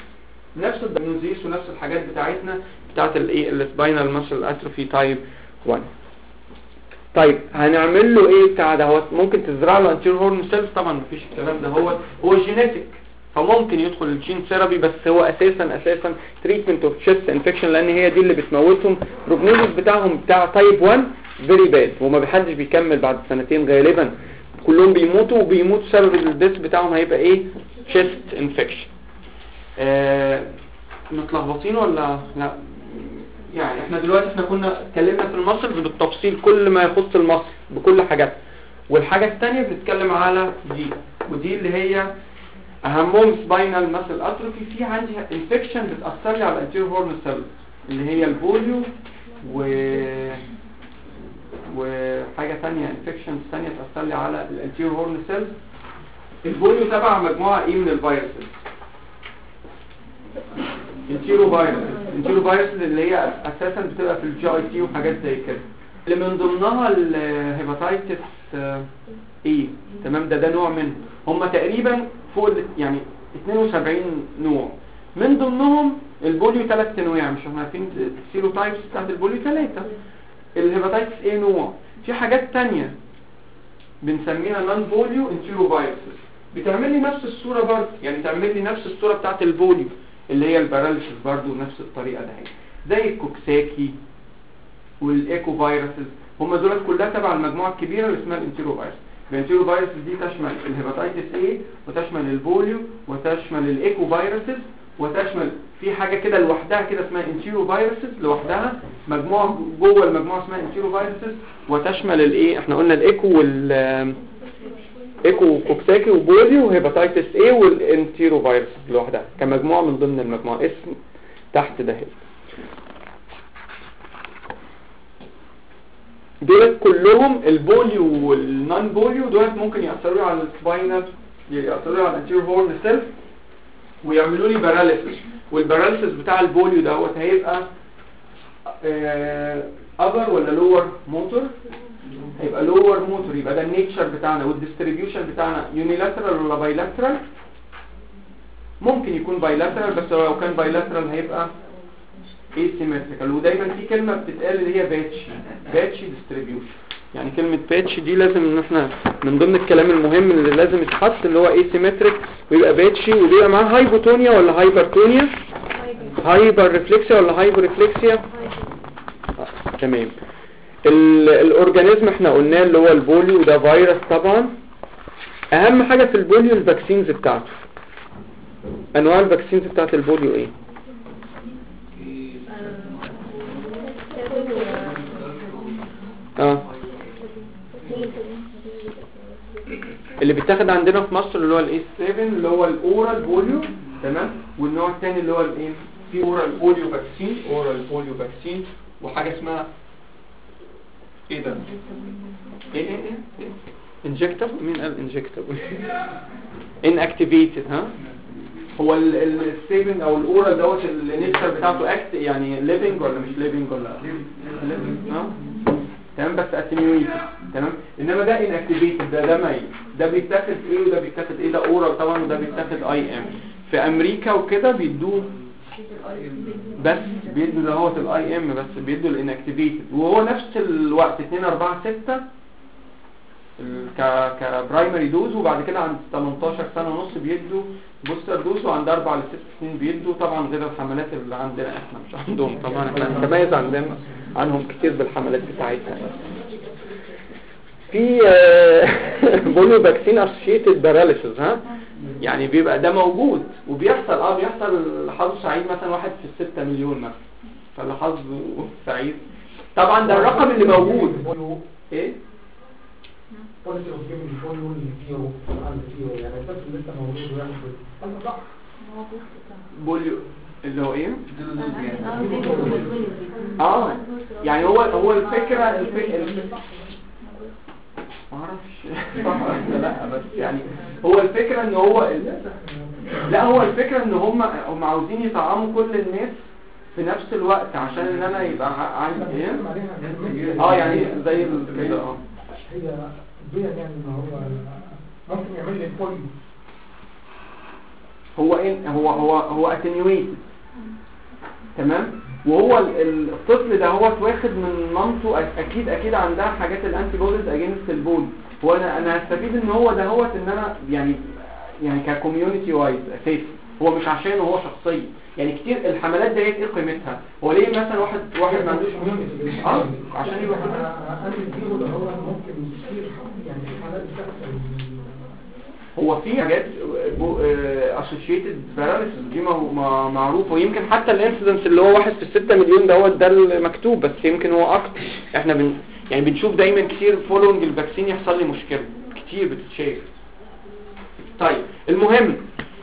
نفس الدايجنوزيس ونفس الحاجات بتاعتنا بتاعت الايه السباينال ماسل اتروفي تايب 1 طيب هنعمل له ايه بتاع ده هو ممكن تزرع له انتير هورن سيلز طبعا مفيش الكلام ده هو هو جينيتك فممكن يدخل الجين ثيرابي بس هو اساسا اساسا تريتمنت اوف تشيست انفكشن لان هي دي اللي بتموتهم البروجنوزس بتاعهم بتاع تايب 1 فيري باد وما بحدش بيكمل بعد سنتين غالبا كلهم بيموتوا وبيموتوا سبب الديس بتاعهم هيبقى ايه تشيست انفكشن آه متلخبطين ولا لا يعني احنا دلوقتي احنا كنا اتكلمنا في المصل بالتفصيل كل ما يخص المصل بكل حاجات والحاجة الثانية بنتكلم على دي ودي اللي هي اهمهم سباينال ماسل اتروفي في عندي انفكشن بتاثر لي على الانتيريور هورن سيلز اللي هي البوليو و وحاجه ثانيه انفكشن ثانيه تاثر لي على الانتيريور هورن سيلز البوليو تبع مجموعه ايه من الفيروسز انتيرو فيروس انتيرو فيروس اللي هي اساسا بتبقى في الجي اي تي وحاجات زي كده اللي من ضمنها الهيباتايتس ايه تمام ده ده نوع منه هم تقريبا فوق ال- يعني 72 نوع من ضمنهم البوليو ثلاث انواع مش احنا عارفين السيرو تايبس بتاعت البوليو ثلاثه الهيباتايتس ايه نوع في حاجات تانية بنسميها نون بوليو انتيرو فيروسز بتعمل لي نفس الصوره برضه يعني تعمل لي نفس الصوره بتاعت البوليو اللي هي الباراليسيس برضه نفس الطريقه ده زي الكوكساكي والايكو فيروسز هم دول كلها تبع المجموعه الكبيره اللي اسمها الانتيرو فيروس الانتيرو فيروسز دي تشمل الهيباتيتس A وتشمل البوليو وتشمل الايكو فيروسز وتشمل في حاجه كده لوحدها كده اسمها انتيرو فيروسز لوحدها مجموعه جوه المجموعه اسمها انتيرو فيروسز وتشمل الايه احنا قلنا الايكو وال ايكو كوكساكي وبوليو وهيباتيتس A والانتيرو فيروس لوحدها كمجموعه من ضمن المجموعه اسم تحت ده هنا دول كلهم البوليو والنون بوليو دول ممكن يأثروا لي على السباينال يأثروا لي على الانتيريور هورن سيلف ويعملوا لي باراليسيس والباراليسيس بتاع البوليو دوت هيبقى ابر ولا لور موتور هيبقى لور موتور يبقى ده النيتشر بتاعنا والديستريبيوشن بتاعنا يونيلاترال ولا بايلاترال ممكن يكون بايلاترال بس لو كان بايلاترال هيبقى asymmetrical ودايما في كلمة بتتقال اللي هي باتشي باتشي ديستريبيوشن يعني كلمة باتش دي لازم ان احنا من ضمن الكلام المهم اللي لازم يتحط اللي هو asymmetric ويبقى باتشي وبيبقى معاه هايبوتونيا ولا هايبرتونيا هايبر ريفلكسيا ولا هايبر ريفلكسيا آه، تمام ال- الاورجانيزم احنا قلناه اللي هو البوليو وده فيروس طبعا اهم حاجة في البوليو الفاكسينز بتاعته انواع الفاكسينز بتاعت البوليو ايه اه اللي بيتاخد عندنا في مصر اللي هو الاي 7 اللي هو الاورال بوليو تمام والنوع الثاني اللي هو الايه في اورال بوليو فاكسين اورال بوليو فاكسين وحاجه اسمها ايه ده ايه ايه ايه انجكتبل مين قال انجكتبل ان اكتيفيتد ها هو السيفنج او الاورال دوت النيتشر بتاعته اكت يعني ليفنج ولا مش ليفنج ولا living، ها تمام بس اتنيويتد تمام انما ده ان اكتيفيتد ده ده ميت ده بيتاخد ايه وده بيتاخد ايه ده اورال طبعا وده بيتاخد اي ام في امريكا وكده بيدوه بس بيدوا ده هو الاي ام بس بيدوا الانكتيفيتد وهو نفس الوقت 2 4 6 ال- ك كبرايمري دوز وبعد كده عند 18 سنه ونص بيدوا بوستر دوز وعند 4 ل 6 سنين بيدوا طبعا غير الحملات اللي عندنا احنا مش عندهم طبعا احنا نتميز عندنا عنهم كتير بالحملات بتاعتنا في بوليو فاكسين اسوشيتد باراليسيس ها يعني بيبقى ده موجود وبيحصل اه بيحصل حظه سعيد مثلا واحد في الستة مليون مثلا فاللي حظه سعيد طبعا ده الرقم اللي موجود ايه بوليسي اوف جيمنج فور يقول لي زيرو عند زيرو يعني الطفل لسه مولود ويعمل كده أنا صح بوليو اللي هو ايه اه يعني هو هو الفكره الفكره ما اعرفش صح ولا لا بس يعني هو الفكره ان هو ال- لا هو الفكره ان هم هم عاوزين يطعموا كل الناس في نفس الوقت عشان ان انا يبقى ع- عايز ايه اه يعني زي ال- كده اه هي بين يعني ان هو ممكن يعمل لي بوليو هو إن هو هو هو اتنيويتد تمام وهو ال- ال- الطفل ده هو واخد من مامته أك- اكيد اكيد عندها حاجات الانتي بوديز اجينست البول هو انا انا هستفيد ان هو ده هو ان انا يعني يعني ككوميونتي وايز اساسي هو مش عشان هو شخصيا يعني كتير الحملات ديت ايه قيمتها هو ليه مثلا واحد واحد ما عندوش اه عشان يبقى كده أنا الزيرو ده هو ممكن يصير يعني في حالات بتحصل هو في حاجات اسوشيتد باراليسيس دي مو- ما- معروفه ويمكن حتى الانسيدنس اللي هو واحد في الستة مليون دوت ده المكتوب بس يمكن هو اكتر احنا بن يعني بنشوف دايما كتير فولوينج الفاكسين يحصل لي مشكله كتير بتتشاف طيب المهم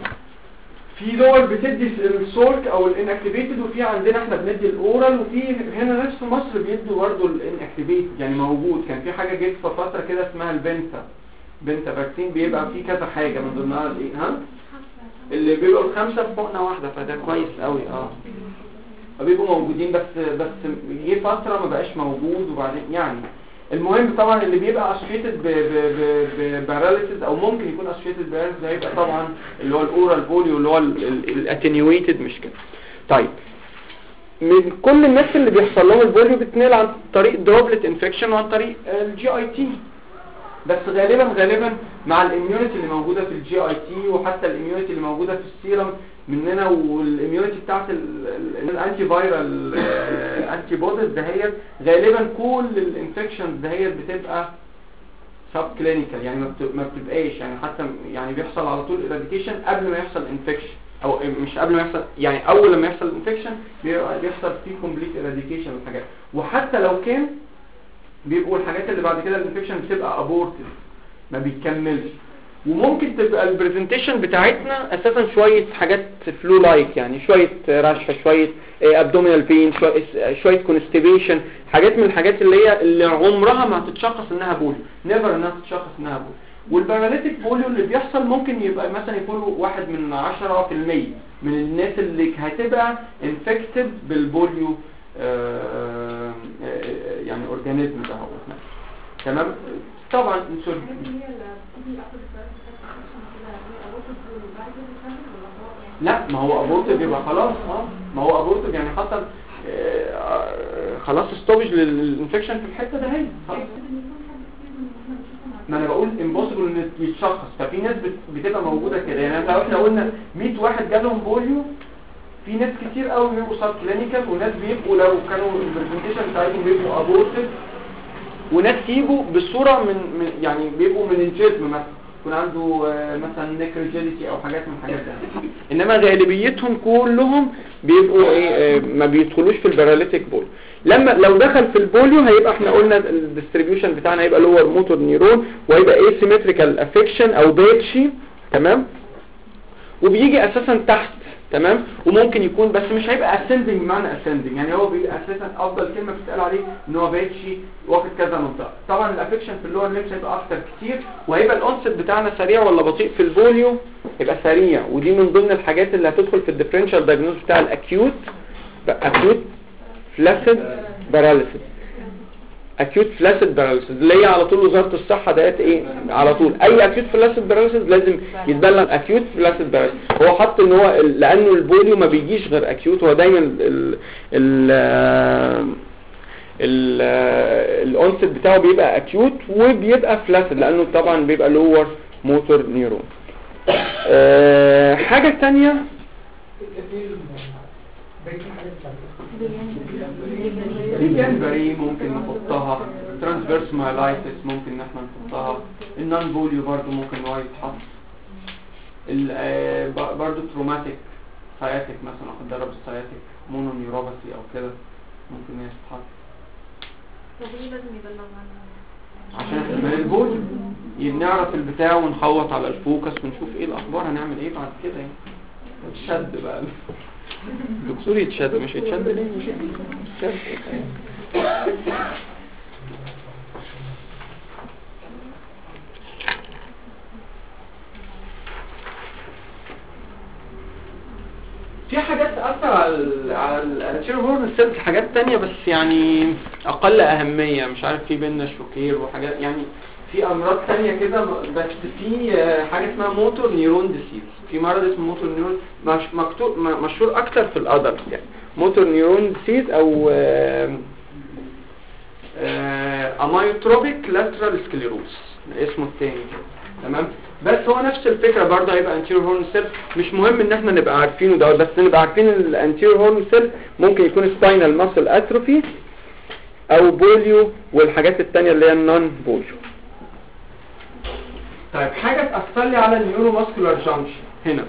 في دول بتدي السولك او الانكتيفيتد وفي عندنا احنا بندي الاورال وفي هنا ناس في مصر بيدوا برضه الانكتيفيتد يعني موجود كان في حاجه جت في فتره كده اسمها البنتا بنتا فاكسين بيبقى فيه كذا حاجه من ضمنها الايه ها اللي بيبقوا الخمسه في حقنه واحده فده كويس قوي اه بيبقوا موجودين بس بس جه فتره ما بقاش موجود وبعدين يعني المهم طبعا اللي بيبقى اسوشيتد بباراليسيس او ممكن يكون اسوشيتد باراليسيس هيبقى طبعا اللي هو الاورال بوليو اللي هو الاتنيويتد مش كده طيب من كل الناس اللي بيحصل لهم البوليو بتنقل عن طريق دروبلت انفكشن وعن طريق الجي اي تي بس غالبا غالبا مع الاميونيتي اللي موجوده في الجي اي تي وحتى الاميونيتي اللي موجوده في السيرم مننا والاميونيتي بتاعت الانتي فايرال انتي بوديز دهيت غالبا كل الانفكشنز دهيت بتبقى سب كلينيكال يعني ما بت- ما بتبقاش يعني حتى يعني بيحصل على طول اراديكيشن قبل ما يحصل انفكشن او مش قبل ما يحصل يعني اول لما يحصل انفكشن بيحصل فيه كومبليت اراديكيشن والحاجات وحتى لو كان بيبقوا الحاجات اللي بعد كده الانفكشن بتبقى ابورتد ما بيكملش وممكن تبقى البرزنتيشن بتاعتنا اساسا شويه حاجات فلو لايك يعني شويه رشفه شويه ابدومينال بين شويه شويه كونستيبيشن حاجات من الحاجات اللي هي اللي عمرها ما هتتشخص انها بوليو نيفر انها تتشخص انها بوليو والباراليتيك بوليو اللي بيحصل ممكن يبقى مثلا يكونوا واحد من 10% من الناس اللي هتبقى انفكتد بالبوليو آه، آه، يعني اورجانيزم ده هو تمام طبعا سوري لا ما هو ابورتيف يبقى خلاص اه ما هو ابورتيف يعني حصل آه، آه، خلاص ستوبج للانفكشن في الحته ده هي خلاص ما انا بقول امبوسيبل ان يتشخص ففي ناس بت- بتبقى موجوده كده يعني لو احنا قلنا 100 واحد جالهم بوليو في ناس كتير قوي بيبقوا سب كلينيكال وناس بيبقوا لو كانوا البرزنتيشن بتاعتهم بيبقوا ابورتيف وناس يجوا بصوره من, من يعني بيبقوا من الجسم مثلا يكون عنده آه، مثلا نيك ريجيديتي او حاجات من الحاجات دي انما غالبيتهم كلهم بيبقوا ايه آه، ما بيدخلوش في الباراليتيك بول لما لو دخل في البوليو هيبقى احنا قلنا الديستريبيوشن بتاعنا هيبقى لور موتور نيرون وهيبقى asymmetrical افكشن او بيتشي تمام وبيجي اساسا تحت تمام وممكن يكون بس مش هيبقى ascending بمعنى ascending يعني هو بيبقى اساسا افضل كلمه بتتقال عليه ان هو بيتشي واخد كذا منطقه طبعا الافكشن في اللور ليبس هيبقى اكتر كتير وهيبقى الاونست بتاعنا سريع ولا بطيء في البوليو يبقى سريع ودي من ضمن الحاجات اللي هتدخل في الديفرنشال دايجنوز بتاع الاكيوت اكيوت فلاسيد باراليسيس اكيوت فلاسيد باراليسيس اللي هي على طول وزاره الصحه ديت ايه على طول اي اكيوت فلاسيد باراليسيس لازم يتبلغ اكيوت فلاسيد باراليسيس هو حط ان هو ال- لانه البوليو ما بيجيش غير اكيوت هو دايما ال ال ال الاونست بتاعه بيبقى اكيوت وبيبقى فلاسيد لانه طبعا بيبقى لور موتور نيورون أه حاجه ثانيه بقيت الحاجات بتاعتها في جنبري ممكن نحطها ترانسفيرس مايلايتس ممكن ان احنا نحطها النون بوليو برضو ممكن ان هو يتحط ال- آه، ب- برضو تروماتيك سياتيك مثلا اخد ضرب السياتيك مونو نيوروباثي او كده ممكن ان هي تتحط طب ليه لازم يبلغ عنها عشان احنا البوليو ي- نعرف البتاع ونخوط على الفوكس ونشوف ايه الاخبار هنعمل ايه بعد كده يعني يتشد بقى الدكتور يتشد مش يتشد ليه مش يتشد في حاجات تأثر على ال على الانتيريور هورن سيلز حاجات تانية بس يعني أقل أهمية مش عارف في بينا شوكير وحاجات يعني في امراض تانية كده م- بس في آه، حاجه اسمها موتور نيرون ديسيز في مرض اسمه موتور نيرون مش مكتوب م- مشهور اكتر في الادلت يعني موتور نيرون ديسيز او امايوتروبيك لاترال سكليروس اسمه التاني كده تمام بس هو نفس الفكره برضه هيبقى انتيريور هورن سيل مش مهم ان احنا نبقى عارفينه ده بس نبقى عارفين الانتيريور هورن سيل ممكن يكون سباينال ماسل اتروفي او بوليو والحاجات التانية اللي هي النون بوليو طيب حاجة تأثر لي على النيورو ماسكولار جانكشن هنا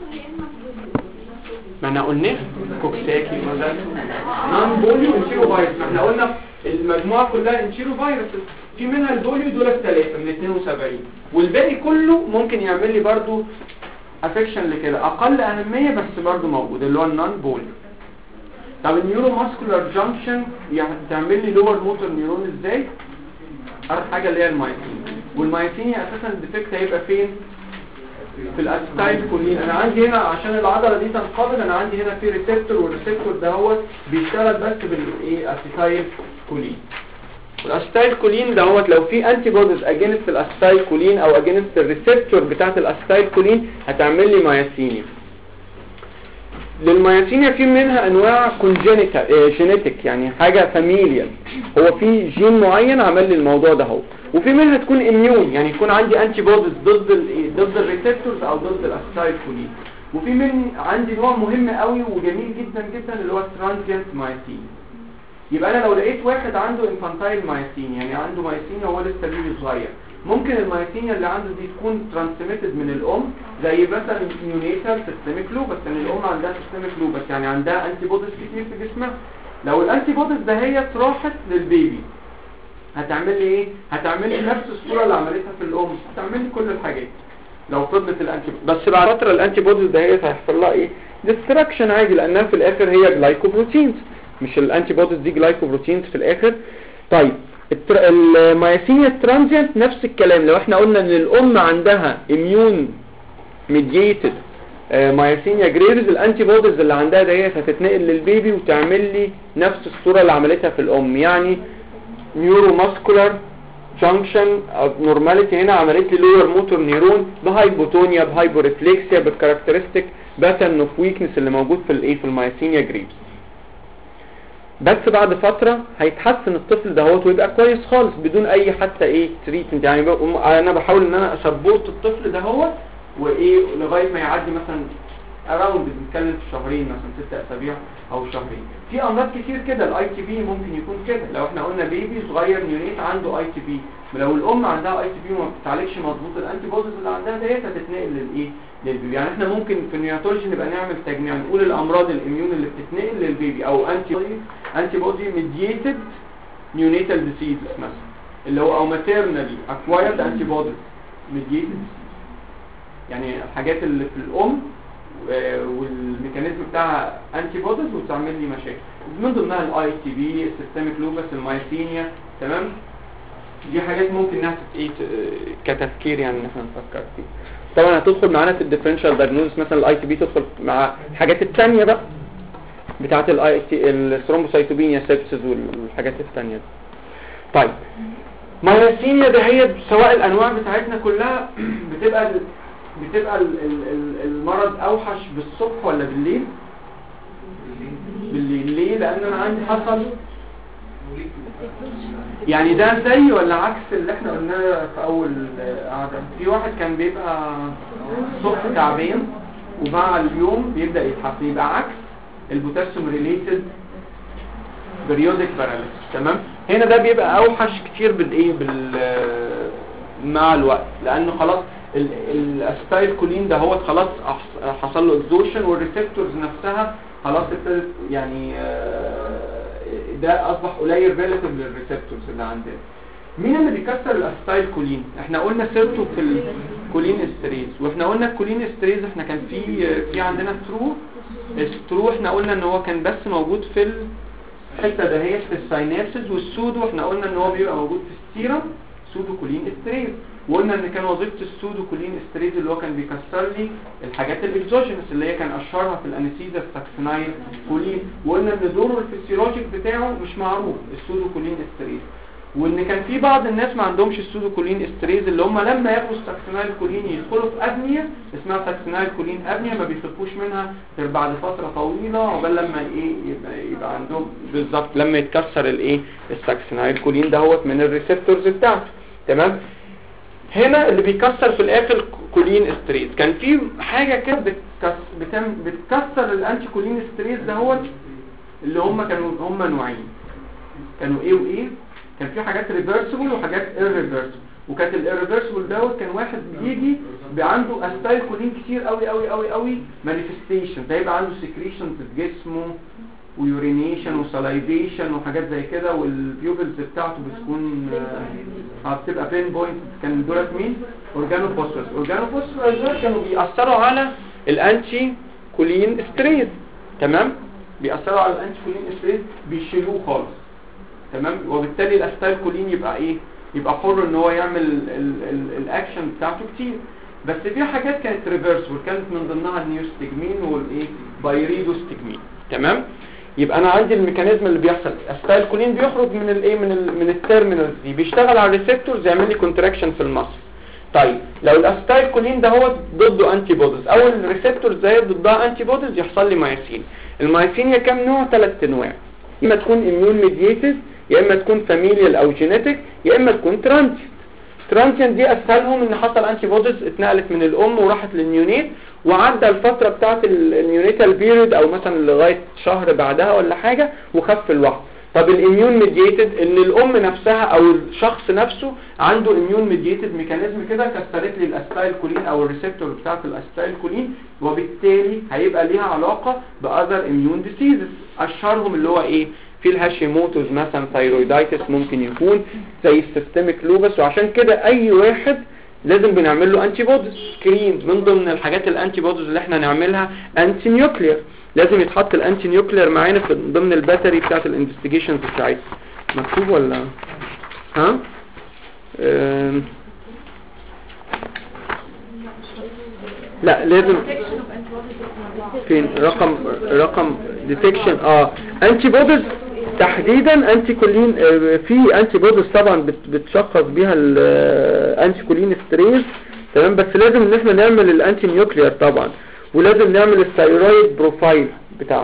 ما احنا قلنا كوكساكي مثلا نون بوليو انتيرو فيروس ما احنا قلنا المجموعة كلها انتيرو فيروس في منها البوليو دول الثلاثة من 72 والباقي كله ممكن يعمل لي برضو افكشن لكده اقل اهمية بس برضو موجود اللي هو النون بوليو طب النيورو ماسكولار جانكشن يعني تعمل لي لور موتور نيورون ازاي اول حاجه اللي هي المايسين والمايسين اساسا الديفكت هيبقى فين في الاسيتايل كولين انا عندي هنا عشان العضله دي تنقبض انا عندي هنا في ريسبتور والريسبتور ده هو بيشتغل بس بالايه اسيتايل كولين والاسيتايل كولين ده هو لو في انتي بوديز اجينست الاسيتايل كولين او اجينست الريسبتور بتاعه الاسيتايل كولين هتعمل لي مايسينيا للمياسينيا في منها انواع كونجينيتا جينيتك يعني حاجة فاميليال هو في جين معين عمل لي الموضوع ده هو وفي منها تكون اميون يعني يكون عندي انتي بوديز ضد ال ضد الريسبتورز او ضد الاسيتايل كولين وفي من عندي نوع مهم قوي وجميل جدا جدا اللي هو الترانزيانت مايسين يبقى انا لو لقيت واحد عنده انفانتايل مايسين يعني عنده مايسين وهو لسه بيبي صغير ممكن المايسينيا اللي عنده دي تكون ترانسميتد من الام زي مثلا نيونيتال سيستميك لوبس ان الام عندها سيستميك لوبس يعني عندها انتي بوديز كتير في جسمها لو الانتي بوديز ده هي راحت للبيبي هتعمل لي ايه هتعمل لي نفس الصوره اللي عملتها في الام هتعمل لي كل الحاجات لو فضلت الانتي بس بعد فتره الانتي بوديز ده هي هيحصل لها ايه ديستراكشن عادي لانها في الاخر هي جلايكوبروتينز مش الانتي بوديز دي جلايكوبروتينز في الاخر طيب التر... المايسينيا الترانزيانت نفس الكلام لو احنا قلنا ان الام عندها اميون ميدييتد مايسينيا جريفز الانتي بوديز اللي عندها ديت هتتنقل للبيبي وتعمل لي نفس الصوره اللي عملتها في الام يعني نيورو ماسكولار جانكشن نورماليتي هنا عملت لي لور موتور نيرون بهايبوتونيا بهايبوريفلكسيا بالكاركترستيك باترن اوف ويكنس اللي موجود في الايه في المايسينيا جريفز بس بعد فترة هيتحسن الطفل دهوت ويبقى كويس خالص بدون اي حتى ايه تريتمنت يعني بقى انا بحاول ان انا اسبورت الطفل دهوت وايه لغاية ما يعدي مثلا اراوند بنتكلم في شهرين مثلا ست اسابيع او شهرين في امراض كتير كده الاي تي بي ممكن يكون كده لو احنا قلنا بيبي صغير نيونيت عنده اي تي بي لو الام عندها اي تي بي وما بتتعالجش مظبوط الانتي بوديز اللي عندها ديت هتتنقل للايه للبيبي يعني احنا ممكن في النيوناتولوجي نبقى نعمل تجميع نقول الامراض الاميون اللي بتتنقل للبيبي او انتي انتي بودي ميدييتد نيونيتال ديسيز مثلا اللي هو او ماتيرنالي اكوايرد انتي بوديز ميدييتد يعني الحاجات اللي في الام والميكانيزم بتاعها انتي بوديز وتعمل لي مشاكل من ضمنها الاي تي بي السيستميك لوبس المايسينيا تمام دي حاجات ممكن انها ايه كتفكير يعني ان احنا نفكر فيه طبعا هتدخل معانا في الديفرنشال دايجنوستس مثلا الاي تي بي تدخل مع الحاجات الثانيه بقى بتاعه الاي تي الثرومبوسايتوبينيا سيبسز والحاجات الثانيه دي طيب مايسينيا ده هي سواء الانواع بتاعتنا كلها بتبقى ال... بتبقى ال... ال... ال- المرض اوحش بالصبح ولا بالليل بالليل ليه لان انا عندي حصل يعني ده زي ولا عكس اللي احنا قلناه في اول قعده في واحد كان بيبقى الصبح تعبان ومع اليوم بيبدا يتحسن يبقى عكس البوتاسيوم ريليتد بريودك باراليسيس تمام هنا ده بيبقى اوحش كتير بالايه بال مع الوقت لانه خلاص الاسيتايل كولين ده هو خلاص أحس- حصل له اكزوشن والريسبتورز نفسها خلاص ابتدت يعني آه، ده اصبح قليل ريلاتيف للريسبتورز اللي عندنا مين اللي بيكسر الاسيتايل كولين احنا قلنا سيرته في الكولين استريز واحنا قلنا الكولين استريز احنا كان في في عندنا سترو السترو احنا قلنا ان هو كان بس موجود في الحته دهيت في الساينابسز والسودو احنا قلنا ان هو بيبقى موجود في السيرم سودو كولين استريز وقلنا ان كان وظيفه السودو كولين استريز اللي هو كان بيكسر لي الحاجات الاكزوجينس اللي هي كان اشهرها في الانستيزيا الساكسينايل كولين وقلنا ان دوره الفسيولوجيك بتاعه مش معروف السودو كولين استريز وان كان في بعض الناس ما عندهمش السودوكولين استريز اللي هم لما ياخدوا الساكسينايل كولين يدخلوا في ابنيه اسمها ساكسينايل كولين ابنيه ما بيخفوش منها غير بعد فتره طويله عقبال لما ايه يبقى, يبقى عندهم بالظبط لما يتكسر الايه الساكسينايل كولين دهوت من الريسبتورز بتاعته تمام هنا اللي بيكسر في الاخر كولين استريز كان في حاجه كده بتكس بتم بتكسر الانتي كولين استريز دهوت اللي هم كانوا هم نوعين كانوا ايه وايه كان في حاجات ريفرسبل وحاجات irreversible وكانت الريفرسبل دوت كان واحد بيجي عنده استايل كولين كتير قوي قوي قوي قوي مانيفستيشن فيبقى عنده سكريشن في جسمه ويورينيشن وسلايفيشن وحاجات زي كده والبيوبلز بتاعته بتكون اه بتبقى بين بوينت كان دولت مين اورجانوفوسفورس اورجانوفوسفورس دول كانوا بيأثروا على الانتي كولين ستريس تمام بيأثروا على الانتي كولين ستريس بيشيلوه خالص تمام وبالتالي الاستايل كولين يبقى ايه يبقى حر ان هو يعمل ال- ال- الاكشن بتاعته كتير بس في حاجات كانت ريفرسبل كانت من ضمنها النيوستجمين والايه بايريدوستجمين تمام يبقى انا عندي الميكانيزم اللي بيحصل استايل كولين بيخرج من الايه من ال من التيرمينالز دي بيشتغل على الريسبتورز يعمل لي كونتراكشن في المصل طيب لو الاستايل كولين ده هو ضده انتي بوديز او الريسبتورز زي ضدها انتي بوديز يحصل لي مايسين المايسين هي كام نوع ثلاث انواع اما تكون اميون ميديتد يا اما تكون فاميليال او جينيتك يا اما تكون ترانزيت ترانزيت دي اسهلهم ان حصل انتي بوديز اتنقلت من الام وراحت للنيونيت وعدى الفترة بتاعت النيونيتال بيريد او مثلا لغاية شهر بعدها ولا حاجة وخف لوحده طب الاميون ميديتد ان الام نفسها او الشخص نفسه عنده اميون ميديتد ميكانيزم كده كسرت لي الاستايل كولين او الريسبتور بتاعت الاستايل كولين وبالتالي هيبقى ليها علاقة باذر اميون ديسيزز اشهرهم اللي هو ايه في الهاشيموتوز مثلا ثايرويدايتس ممكن يكون زي السيستميك لوبس وعشان كده اي واحد لازم بنعمل له انتي بوديز سكرين من ضمن الحاجات الانتي بوديز اللي احنا نعملها انتي نيوكلير لازم يتحط الانتي نيوكلير معانا في ضمن الباتري بتاعت الانفستيجيشنز بتاعتنا مكتوب ولا ها أم. لا لازم فين رقم رقم ديتكشن اه انتي بوديز تحديدا انتي كولين آه، في انتي بوديز طبعا بت- بتشخص بيها الانتي كولين ستريس تمام بس لازم ان احنا نعمل الانتي نيوكلير طبعا ولازم نعمل الثايرويد بروفايل بتاعنا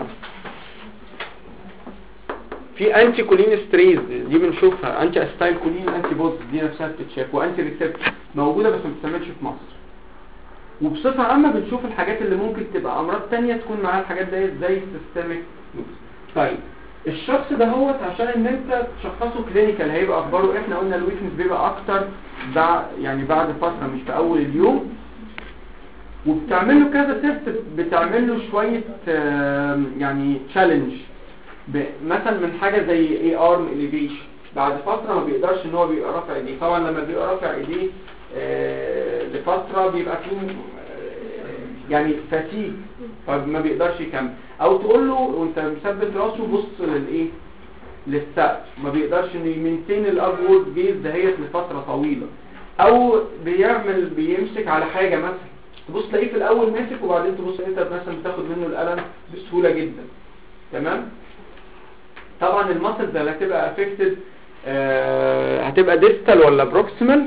في انتي كولين ستريز دي بنشوفها انتي استايل كولين انتي بوديز دي نفسها بتتشاف وانتي ريسبت موجوده بس ما بتستعملش في مصر وبصفة عامة بنشوف الحاجات اللي ممكن تبقى أمراض تانية تكون معاها الحاجات ديت زي السيستميك طيب الشخص ده هو عشان ان انت تشخصه كلينيكال هيبقى اخباره احنا قلنا الويكنس بيبقى اكتر بعد يعني بعد فترة مش في اول اليوم وبتعمل له كذا تيست بتعمل له شوية آم، يعني تشالنج مثلا من حاجة زي اي ارم اليفيشن بعد فترة ما بيقدرش ان هو بيبقى رافع ايديه طبعا لما بيبقى رافع ايديه آه، لفترة بيبقى فيه آه، يعني فتيج فما بيقدرش يكمل او تقول له وانت مثبت راسه بص للايه للسقف ما بيقدرش انه يمنتين الابورد جيز دهيت لفترة طويلة او بيعمل بيمسك على حاجة مثلا تبص تلاقيه في الاول ماسك وبعدين تبص انت مثلا بتاخد منه القلم بسهولة جدا تمام طبعا المسلز اللي هتبقى افكتد هتبقى ديستال ولا بروكسيمال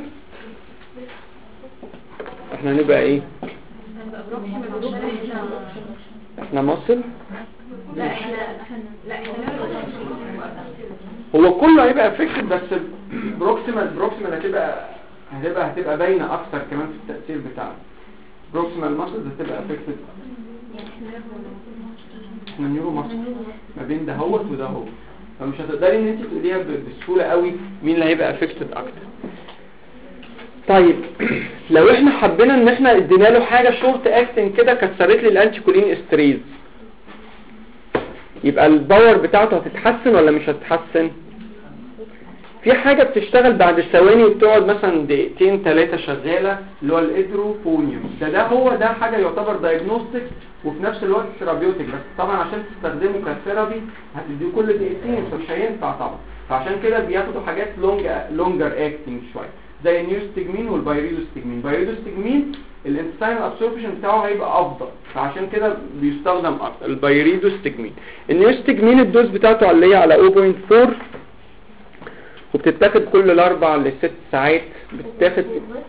احنا هنبقى ايه احنا مصل لا احنا لا احنا هو كله هيبقى افكتد بس بروكسيمال بروكسيمال هتبقى هتبقى هتبقى باينه اكتر كمان في التاثير بتاعها بروكسيمال ماسلز هتبقى افكتد احنا نيورو ماسل ما بين دهوت ودهوت فمش هتقدري ان انت تقوليها ب- بسهوله قوي مين اللي هيبقى افكتد اكتر طيب لو احنا حبينا ان احنا ادينا له حاجه شورت اكتنج كده كسرت لي الانتي كولين استريز يبقى الباور بتاعته هتتحسن ولا مش هتتحسن في حاجة بتشتغل بعد ثواني وبتقعد مثلا دقيقتين ثلاثة شغالة اللي هو الادروفونيوم ده ده هو ده حاجة يعتبر دايجنوستيك وفي نفس الوقت ثيرابيوتيك بس طبعا عشان تستخدمه كثيرابي هتديه كل دقيقتين فمش هينفع طبعا فعشان كده بياخدوا حاجات لونج لونجر اكتنج شوية زي النيوستجمين والبايريدوستجمين البايريدوستجمين الانسايم ابسوربشن بتاعه هيبقى افضل فعشان كده بيستخدم اكتر البايريدوستجمين النيوستجمين الدوز بتاعته عليه على 0.4 وبتتاخد كل الاربع لست ساعات بتتاخد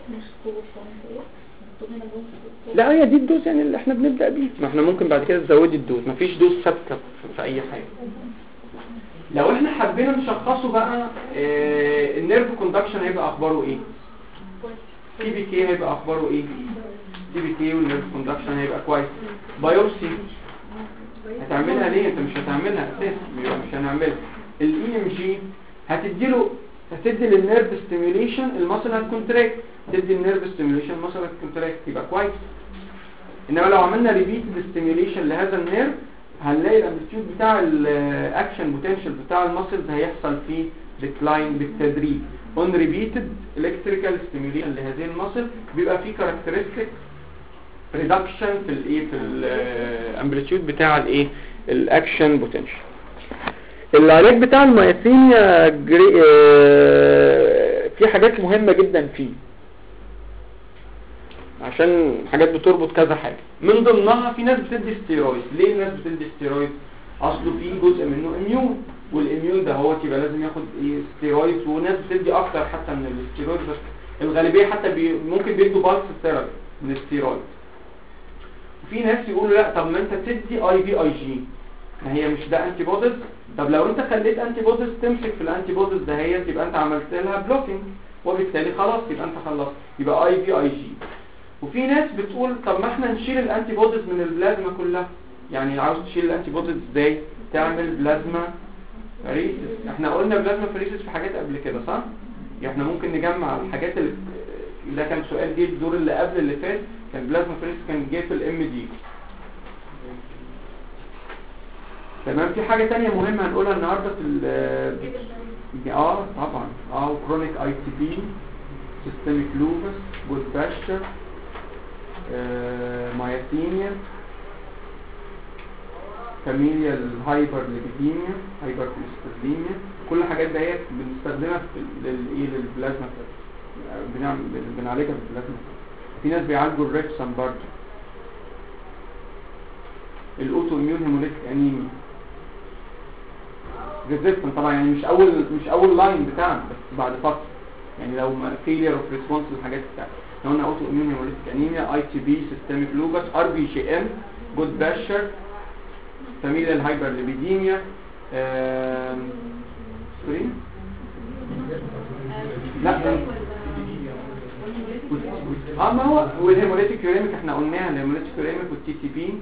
لا هي دي الدوز يعني اللي احنا بنبدأ بيه ما احنا ممكن بعد كده تزودي الدوز مفيش دوز ثابته في- في اي حاجة لو احنا حبينا نشخصه بقى اه النيرف كوندكشن هيبقى اخباره ايه تي بي كي هيبقى اخباره ايه تي بي كي والنيرف كوندكشن هيبقى كويس بايوبسي هتعملها ليه انت مش هتعملها اساسا يبقى مش هنعملها الاي ام جي هتديله هتدي للنيرف ستيميوليشن المصل هتكونتراكت تدي النيرف ستيميوليشن المصل هتكونتراكت يبقى كويس انما لو عملنا ريبيتد ستيميوليشن لهذا النيرف هنلاقي الامبليتيود بتاع الاكشن بوتنشال بتاع المسلز هيحصل فيه ديكلاين بالتدريج اون ريبيتد الكتريكال ستيميوليشن لهذه المسل بيبقى فيه كاركترستيك ريدكشن في الايه في الامبليتيود بتاع الايه الاكشن بوتنشال العلاج بتاع المايثينيا جري... آه، في حاجات مهمة جدا فيه عشان حاجات بتربط كذا حاجة من ضمنها في ناس بتدي ستيرويد ليه الناس بتدي ستيرويد اصله في جزء منه اميون والاميون ده هو يبقى لازم ياخد ايه ستيرويد وناس بتدي اكتر حتى من الستيرويد بس الغالبية حتى بي ممكن بيدوا بالس ثيرابي من الستيرويد وفي ناس يقولوا لا طب ما انت تدي اي في اي جي ما هي مش ده انتي بوديز طب لو انت خليت انتي بوديز تمسك في الانتي بوديز دهيت يبقى انت عملت لها بلوكينج وبالتالي خلاص يبقى انت خلصت يبقى اي في اي جي وفي ناس بتقول طب ما احنا نشيل الانتي بوديز من البلازما كلها يعني عاوز تشيل الانتي بوديز ازاي تعمل بلازما فريسيس احنا قلنا بلازما فريسيس في حاجات قبل كده صح يعني احنا ممكن نجمع الحاجات اللي ده كان سؤال جه الدور اللي قبل اللي فات كان بلازما فريسيس كان جه في الام دي تمام في حاجة تانية مهمة هنقولها النهاردة في ال اه طبعا اه كرونيك اي تي بي سيستميك لوبس جود باشتر مايثينيا فاميليا الهايبر ليبيديميا هايبر كوليستروليميا كل الحاجات ديت بنستخدمها في للايه للبلازما بنعمل بنعالجها بالبلازما في ناس بيعالجوا الريكسام برضه الاوتو اميون هيموليتيك انيميا ريزيستنت طبعا يعني مش اول مش اول لاين بتاعنا بس بعد فتره يعني لو فيلير اوف ريسبونس للحاجات بتاعتنا لو قلنا اوتو اميون هيموليتيك انيميا اي تي بي سيستميك لوبس ار بي جي ام جود باشر فاميليا الهايبر ليبيديميا سوري لا اه ما هو والهيموليتيك يوريميك احنا قلناها الهيموليتيك يوريميك والتي تي بي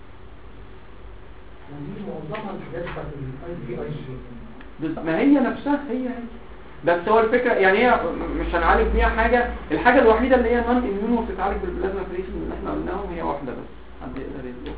ودي معظمها الحاجات بتاعت الاي في اي جي بس- ما هي نفسها هي هي بس هو الفكرة يعني هي مش هنعالج بيها حاجة الحاجة الوحيدة اللي هي نون اميون وبتتعالج بالبلازما فريسين اللي احنا قلناهم هي واحدة بس حد يقدر يطلق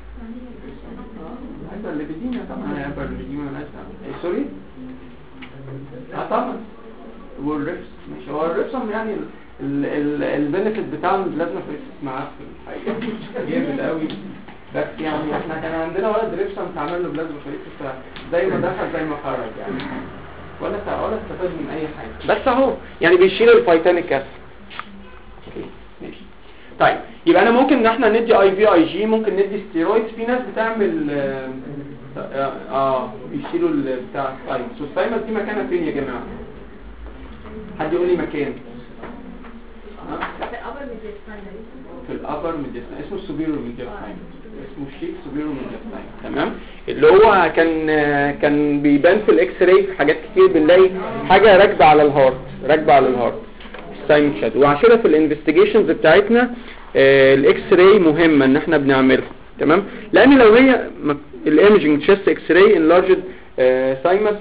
هايبر ليبيديميا طبعا هايبر ليبيديميا مالهاش دعوة. إيه، سوري اه طبعا والريفس مش هو الريفسم يعني البنفيت بتاع البلازما فريسين معاه في الحقيقة جامد قوي بس يعني احنا كان عندنا ولد ريفسم اتعمل له بلازما فريسين زي ما دخل زي ما خرج يعني ولا ت- ولا استفاد من اي حاجه بس اهو يعني بيشيل الفيتانيك اسيد اوكي ماشي طيب يبقى انا ممكن ان احنا ندي اي في اي جي ممكن ندي ستيرويدز في ناس بتعمل اه, آه بيشيلوا ال- بتاع الثايمس والثايمس دي مكانها فين يا جماعه حد يقول لي مكان ها؟ في الابر ميديستاين اسمه السوبيرو ميديستاين اسمه الشيك سوبيرو ميديستاين تمام اللي هو كان كان بيبان في الاكس راي في حاجات كتير بنلاقي حاجه راكبه على الهارت راكبه على الهارت ستايم شاد وعشان كده في الانفستيجيشنز بتاعتنا آه، الاكس راي مهمه ان احنا بنعملها تمام لان لو هي الايمجنج تشيست اكس راي انلارجد سايمس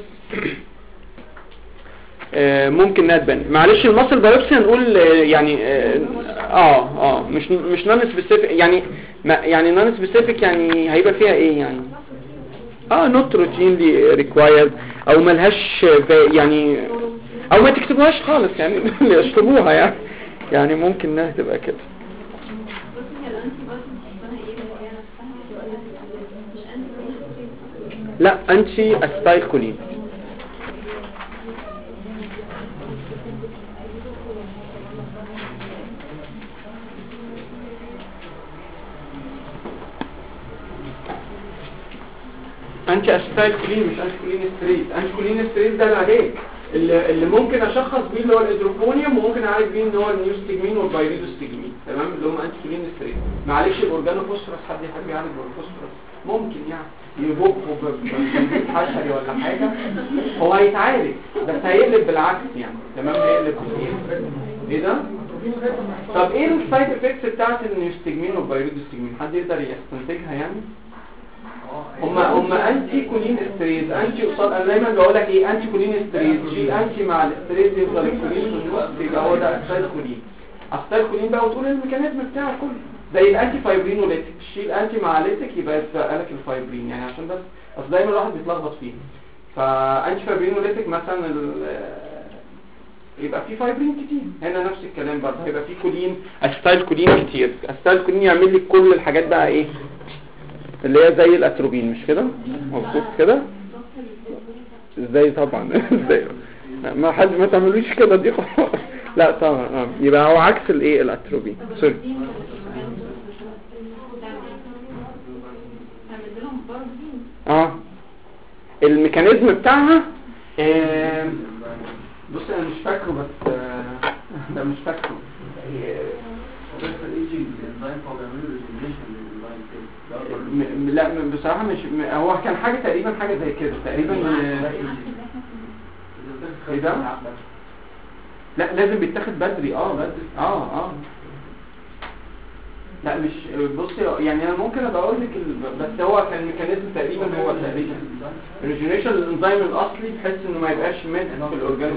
آه، ممكن انها تبان معلش المصل بايوبسي هنقول آه، يعني اه اه آه، مش مش نون سبيسيفيك يعني ما يعني نون سبيسيفيك يعني هيبقى فيها ايه يعني اه نوت روتينلي ريكوايرد او ملهاش فا- يعني او ما تكتبوهاش خالص يعني يشطبوها يعني يعني ممكن انها تبقى كده لا انتي استايكولين انتي استايكولين مش انتي كولين ستريت انتي كولين ستريت ده العلاج اللي, اللي ممكن اشخص بيه اللي هو الادروكونيوم وممكن اعالج بيه ان هو النيوستجمين والبايريدوستجمين تمام اللي هم انتي كولين ستريت معلش الاورجانوفوسفورس حد يحب يعالج بالفوسفورس ممكن يعني يبقوا بجديد حشري ولا حاجه هو هيتعالج بس هيقلب بالعكس يعني تمام هيقلب بايه ايه ده طب ايه السايد افكتس بتاعت النيوستجمين والبايريدوستجمين حد يقدر يستنتجها يعني هما هما انتي كولين استريز انتي قصاد انا دايما بقول لك ايه انتي كولين استريز شيل انتي مع الاستريز يفضل الكولين في النص يبقى هو ده اسيد كولين اسيد كولين بقى وتقول الميكانيزم بتاعه كله زي الانتي فايبرين وليتك شيل انتي مع ليتك يبقى يبقى لك الفايبرين يعني عشان بس اصل دايما الواحد بيتلخبط فيه فانتي فايبرين وليتك مثلا ال- يبقى في فايبرين كتير هنا نفس الكلام برضه هيبقى في كولين استايل كولين كتير استايل كولين يعمل لك كل الحاجات بقى ايه اللي هي زي الاتروبين مش كده مظبوط كده ازاي طبعا ازاي ما حد ما تعملوش كده دي خالص. لا طبعا اه يبقى هو عكس الايه الاتروبين سوري اه الميكانيزم بتاعها آه بص انا مش فاكره بس آه ده مش فاكره م- م- لا م- بصراحة مش م- هو كان حاجة تقريبا حاجة زي كده تقريبا آه، ايه ده؟ لا لازم بيتاخد بدري اه بدري اه اه لا مش بصي يعني انا ممكن ابقى اقول لك ال- بس هو كان الميكانيزم تقريبا هو تقريبا الريجنريشن الانزيم الاصلي بحيث انه ما يبقاش مات في الاورجانيك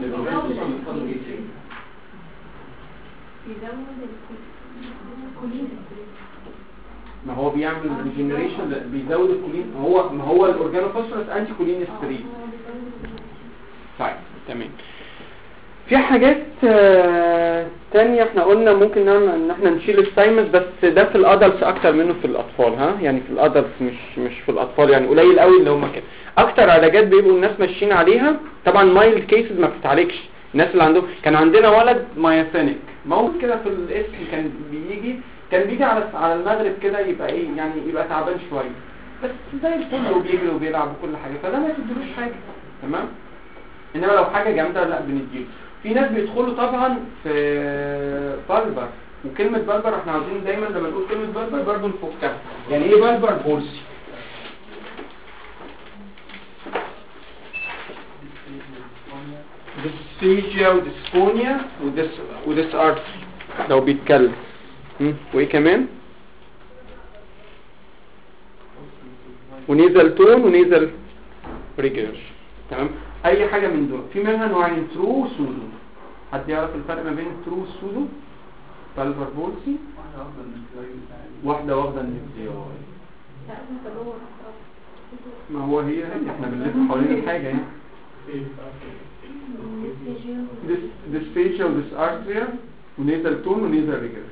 ما هو بيعمل ريجنريشن بيزود الكولين هو ما هو الاورجانوفوسفورس انتي كولين ستريت طيب تمام في حاجات آه، تانية احنا قلنا ممكن نعمل ان احنا نشيل السايمس بس ده في الادلتس اكتر منه في الاطفال ها يعني في الادلتس مش مش في الاطفال يعني قليل قوي اللي هم كده اكتر علاجات بيبقوا الناس ماشيين عليها طبعا مايل كيسز ما بتتعالجش الناس اللي عندهم كان عندنا ولد ماياسينيك موجود كده في الاسم كان بيجي كان بيجي على على المغرب كده يبقى ايه يعني يبقى تعبان شويه بس زي الفل وبيجري وبيلعب وكل حاجه فده ما تديلوش حاجه تمام انما لو حاجه جامده لا بنديله في ناس بيدخلوا طبعا في بلبر وكلمة بلبر احنا عاوزين دايما لما نقول كلمة بلبر برضه نفكها يعني ايه بلبر بولسي ديسفيجيا وديسفونيا وديس وديس ارتري لو بيتكلم هم؟ وايه كمان ونيزل تون ونيزل ريجرش تمام اي حاجة من دول في منها نوعين ترو وسودو حد يعرف الفرق ما بين ترو والسودو بالفر بولسي واحدة واخدة النيوكليوي ما هو هي هي احنا بنلف حوالين الحاجة يعني ديسفيشيا وديس ارتريا ونيزل تون ونيزل ريجرش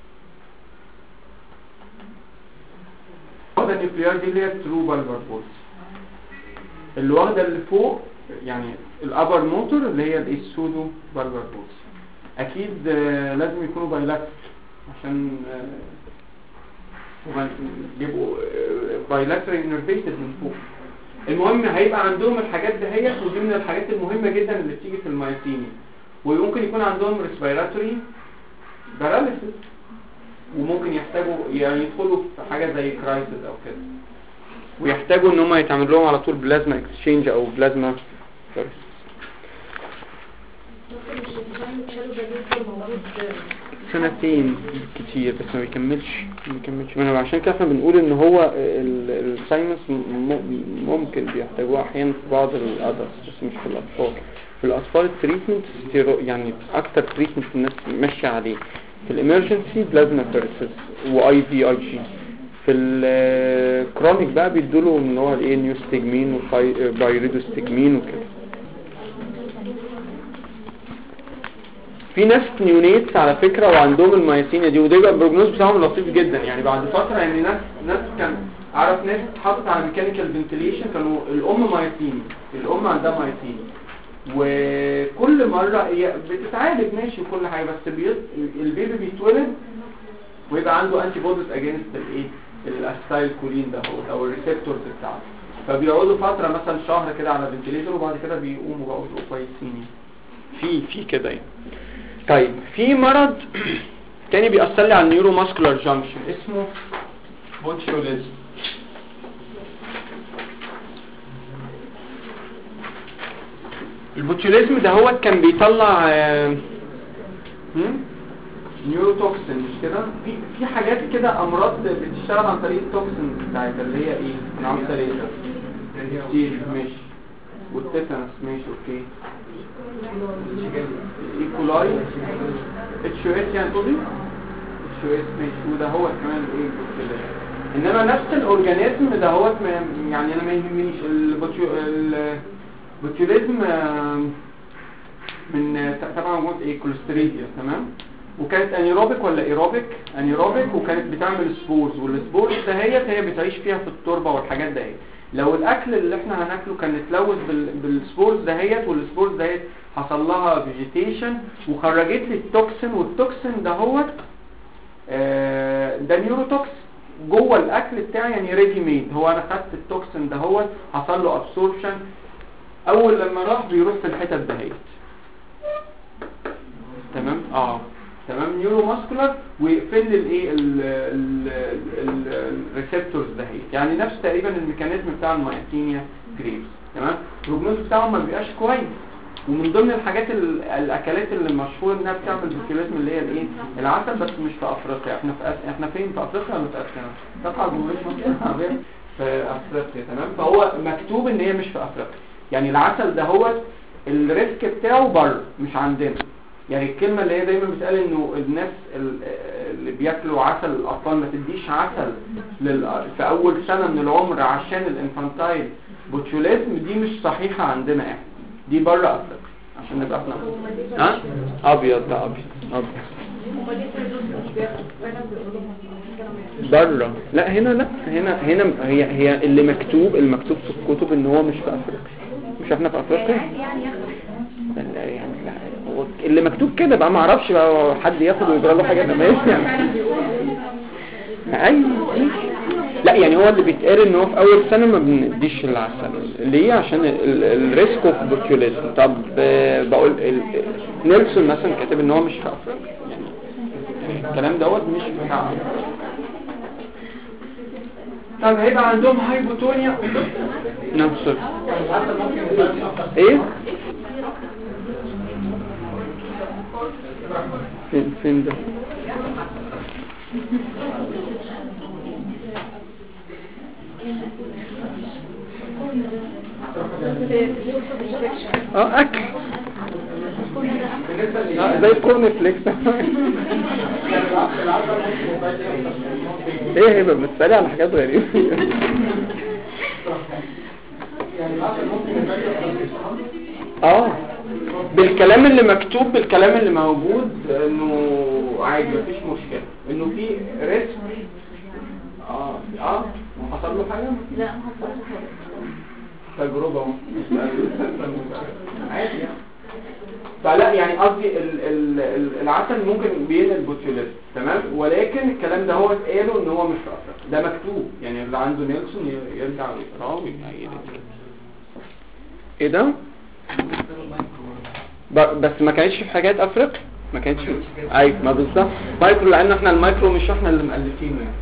واخدة النيوكليوي دي اللي هي ترو بالفر بولسي اللي واخدة اللي فوق يعني الابر موتور اللي هي الايه السودو بالفر بولسي اكيد آه، لازم يكونوا بايلاتر عشان آه، وما- بيبقوا بايلاتر انرفيتد من فوق المهم هيبقى عندهم الحاجات دهيت ودي من الحاجات المهمة جدا اللي بتيجي في المايسيني وممكن يكون عندهم ريسبيراتوري باراليسيس وممكن يحتاجوا يعني يدخلوا في حاجة زي كرايسيس او كده ويحتاجوا ان هم يتعمل لهم على طول بلازما اكسشينج او بلازما سنتين كتير بس ما بيكملش ما بيكملش ما أنا عشان كده احنا بنقول ان هو ال- الساينس م- ممكن بيحتاجوه احيانا في بعض الادلتس بس مش في الاطفال في الاطفال التريتمنت ستيرو- يعني اكتر تريتمنت الناس ماشيه عليه في الامرجنسي بلازما فيرسس واي في اي جي في الكرونيك بقى بيدوله ان هو الايه نيوستجمين وبايريدوستجمين وكده في ناس نيونيتس على فكرة وعندهم المايسينيا دي وده يبقى البروجنوز بتاعهم لطيف جدا يعني بعد فترة يعني ناس ناس كان اعرف ناس اتحطت على ميكانيكال فنتيليشن كانوا الام مايسيني الام عندها مايسيني وكل مرة هي بتتعالج ماشي وكل حاجة بس بيط... البيبي بيتولد ويبقى عنده انتي بوديز اجينست الايه الاستايل كولين ده هو او الريسبتورز بتاعته فبيقعدوا فتره مثلا شهر كده على فنتليتور وبعد كده بيقوموا بقى ويبقوا كويسين يعني. في في كده يعني طيب في مرض تاني بيأثر لي على النيورو ماسكولار جانكشن اسمه بوتشوليزم البوتشوليزم ده هو كان بيطلع آه، هم؟ نيوروتوكسين مش كده في في حاجات كده امراض بتشتغل عن طريق التوكسين بتاعتها اللي هي ايه انا عم ثلاثه كتير ماشي والتيتانس ماشي اوكي ايكولاي اتش او اس يعني تقولي اتش او اس ماشي وده هو كمان ايه البوتشوليزم انما نفس الاورجانيزم ده هو يعني انا ما يهمنيش البوتشو- البوتشوليزم آه، من آه، تبع مجموعه ايه كوليستريديا تمام وكانت انيروبيك ولا ايروبيك انيروبيك وكانت بتعمل سبورز والسبورز دهيت هي بتعيش فيها في التربه والحاجات دهيت لو الاكل اللي احنا هناكله كان اتلوث بال- بالسبورز دهيت والسبورز دهيت حصل لها فيجيتيشن وخرجت لي التوكسين والتوكسين دهوت آه، ده نيوروتوكسين جوه الاكل بتاعي يعني ريدي ميد هو انا خدت التوكسين دهوت حصل له ابسوربشن اول لما راح بيروح في الحتت دهيت تمام اه تمام نيورو ماسكولار ويقفل لي الايه الريسبتورز دهيت يعني نفس تقريبا الميكانيزم بتاع المايتينيا جريفز تمام البروجنوز بتاعهم ما بيبقاش كويس ومن ضمن الحاجات ال- الاكلات اللي مشهور انها بتعمل بوتيوليزم اللي هي الايه العسل بس مش في افريقيا احنا في أس... احنا فين في افريقيا ولا في اسيا تقع جمهوريه مصر العربيه في افريقيا تمام فهو مكتوب ان هي مش في افريقيا يعني العسل ده هو الريسك بتاعه بره مش عندنا يعني الكلمة اللي هي دايما بتقال انه الناس ال- اللي بياكلوا عسل الاطفال ما تديش عسل لل... في اول سنة من العمر عشان الانفانتايل بوتشوليزم دي مش صحيحة عندنا احنا دي بره افريقيا عشان نبقى احنا ها ابيض ده ابيض ابيض بره لا هنا لا هنا هنا هي هي اللي مكتوب المكتوب في الكتب ان هو مش في افريقيا مش احنا في افريقيا لا يعني لا هو اللي مكتوب كده بقى ما اعرفش بقى حد ياخد ويجرى له حاجه ماشي يعني ايوه لا يعني هو اللي بيتقال ان هو في اول سنه ما بنديش العسل ليه عشان الريسك اوف بوتيوليزم طب آه، بقول ال- نيلسون مثلا كاتب ان هو مش في افريقيا يعني الكلام دوت مش بتاع طب هيبقى عندهم هايبوتونيا نفس ال- ايه فين فين ده اه اكل آه، زي الكورن فليكس ايه هيبقى بتسألي على حاجات غريبة اه بالكلام اللي مكتوب بالكلام اللي موجود انه عادي مفيش مشكلة انه في ريسك اه اه وحصل له حاجة لا ما حصلش حاجة تجربة عادي يعني فلا يعني قصدي ال- ال- ال- العسل ممكن بينقل بوتيوليزم تمام ولكن الكلام ده هو اتقاله ان هو مش في افريقيا ده مكتوب يعني اللي عنده نيلسون ي- يرجع ويقراه ويأيد ايه ده ب- بس ما كانتش في حاجات افريقيا ما كانتش ايوه ما بالظبط مايكرو لان احنا المايكرو مش احنا اللي مؤلفينه يعني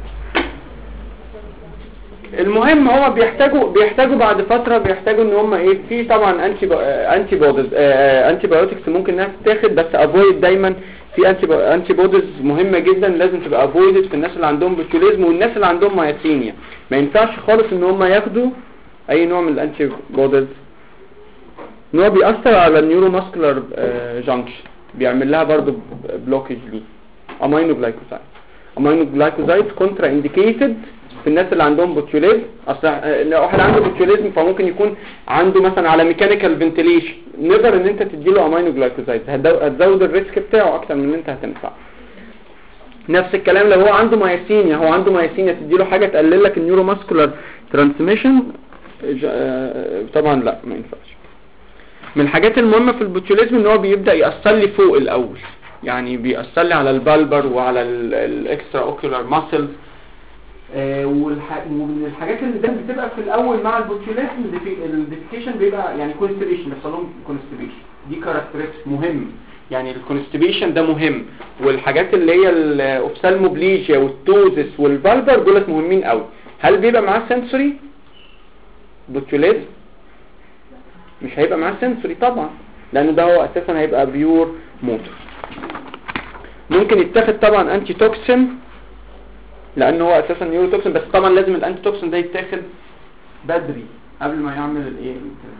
المهم هو بيحتاجوا بيحتاجوا بعد فتره بيحتاجوا ان هم ايه في طبعا انتي انتي بوديز انتي بايوتكس ممكن انها تتاخد بس افويد دايما في انتي انتي بوديز مهمه جدا لازم تبقى افويدد في الناس اللي عندهم بوتوليزم والناس اللي عندهم مايثينيا ما ينفعش خالص ان هم ياخدوا اي نوع من الانتي بوديز ان هو بيأثر على النيورو ماسكولار جانكشن بيعمل لها برضو بلوكج ليه امينو جلايكوسايد امينو جلايكوسايد كونترا انديكيتد في الناس اللي عندهم بوتيوليزم اصل آه، لو واحد عنده بوتيوليزم فممكن يكون عنده مثلا على ميكانيكال فنتيليشن نقدر ان انت تديله امينو جلايكوسايد هتزود الريسك بتاعه اكتر من ان انت هتنفع نفس الكلام لو هو عنده مايسينيا هو عنده مايسينيا تديله حاجه تقلل لك النيورو ماسكولار ترانسميشن طبعا لا ما ينفعش من الحاجات المهمه في البوتيوليزم ان هو بيبدا ياثر لي فوق الاول يعني بيأثر لي على البالبر وعلى الاكسترا اوكيولار ماسلز آه، والح... ومن الحاجات اللي دايما بتبقى في الاول مع البوتيوليزم الديفيكيشن بيبقى يعني كونستيبيشن بيحصل لهم كونستيبيشن دي كاركترستيك مهم يعني الكونستيبيشن ده مهم والحاجات اللي هي الاوفسالموبليجيا والتوزس والفالفر دولت مهمين قوي هل بيبقى معاه سنسوري بوتيوليزم مش هيبقى معاه سنسوري طبعا لانه ده هو اساسا هيبقى بيور موتور ممكن يتاخد طبعا انتي توكسين لان هو اساسا نيورو توكسين بس طبعا لازم الانتي توكسين ده يتاخد بدري قبل ما يعمل الايه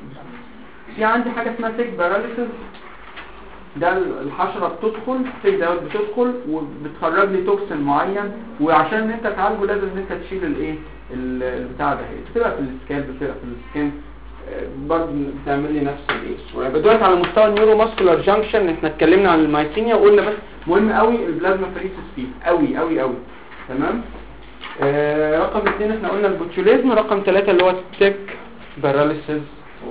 في عندي حاجه اسمها تيك باراليسيس ده الحشره بتدخل تيك دوت بتدخل وبتخرج لي توكسين معين وعشان ان انت تعالجه لازم ان انت تشيل الايه ال- البتاع ده بتبقى في السكالب بتبقى في السكين برضه بتعمل لي نفس الايه الصوره يبقى دلوقتي على مستوى النيورو ماسكولار جانكشن احنا اتكلمنا عن المايسينيا وقلنا بس مهم قوي البلازما فريسيس فيه قوي قوي قوي تمام آه رقم اثنين احنا قلنا البوتيوليزم رقم ثلاثة اللي هو التك باراليسيس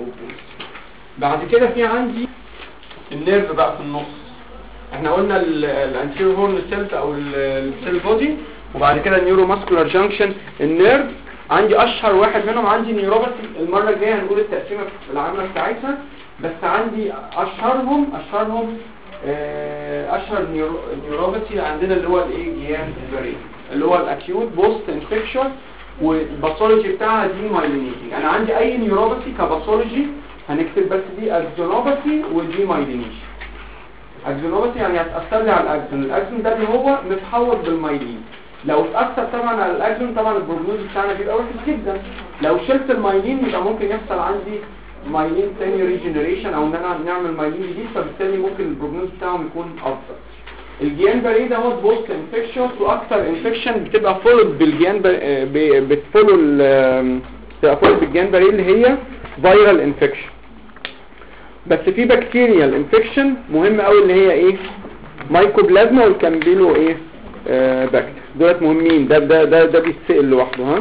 بعد كده في عندي النيرف بقى في النص احنا قلنا الانتيرو هورن سيلز او السيل بودي وبعد كده النيورو ماسكولار جانكشن النيرف عندي اشهر واحد منهم عندي نيوروباثي المره الجايه هنقول التقسيمه العامه بتاعتها بس عندي اشهرهم اشهرهم آه، اشهر نيورو- نيوروباثي عندنا اللي هو الايه جيان بري اللي هو الاكيوت بوست انفكشن والباثولوجي بتاعها دي مايلينيتنج انا عندي اي نيوروباثي كباثولوجي هنكتب بس دي اكزونوباثي ودي مايلينيشن اكزونوباثي يعني هتأثر لي على الاكزون الاكزون ده اللي هو متحوط بالمايلين لو اتأثر طبعا على الاكزون طبعا البروجنوز بتاعنا بيبقى وحش جدا لو شلت المايلين يبقى ممكن يحصل عندي مايلين تاني ريجنريشن او ان انا نعمل مايلين جديد فبالتالي ممكن البروجنوز بتاعهم يكون افضل الجيان بري ده هو بوست انفكشن واكتر انفكشن بتبقى فولد بالجيان بري بتفولو ال- بتبقى فولد بالجيان بري اللي هي فيرال انفكشن بس في بكتيريال انفكشن مهم قوي اللي هي ايه مايكوبلازما والكامبيلو ايه آه باكتر دولت مهمين ده ده ده ده بيتسال لوحده ها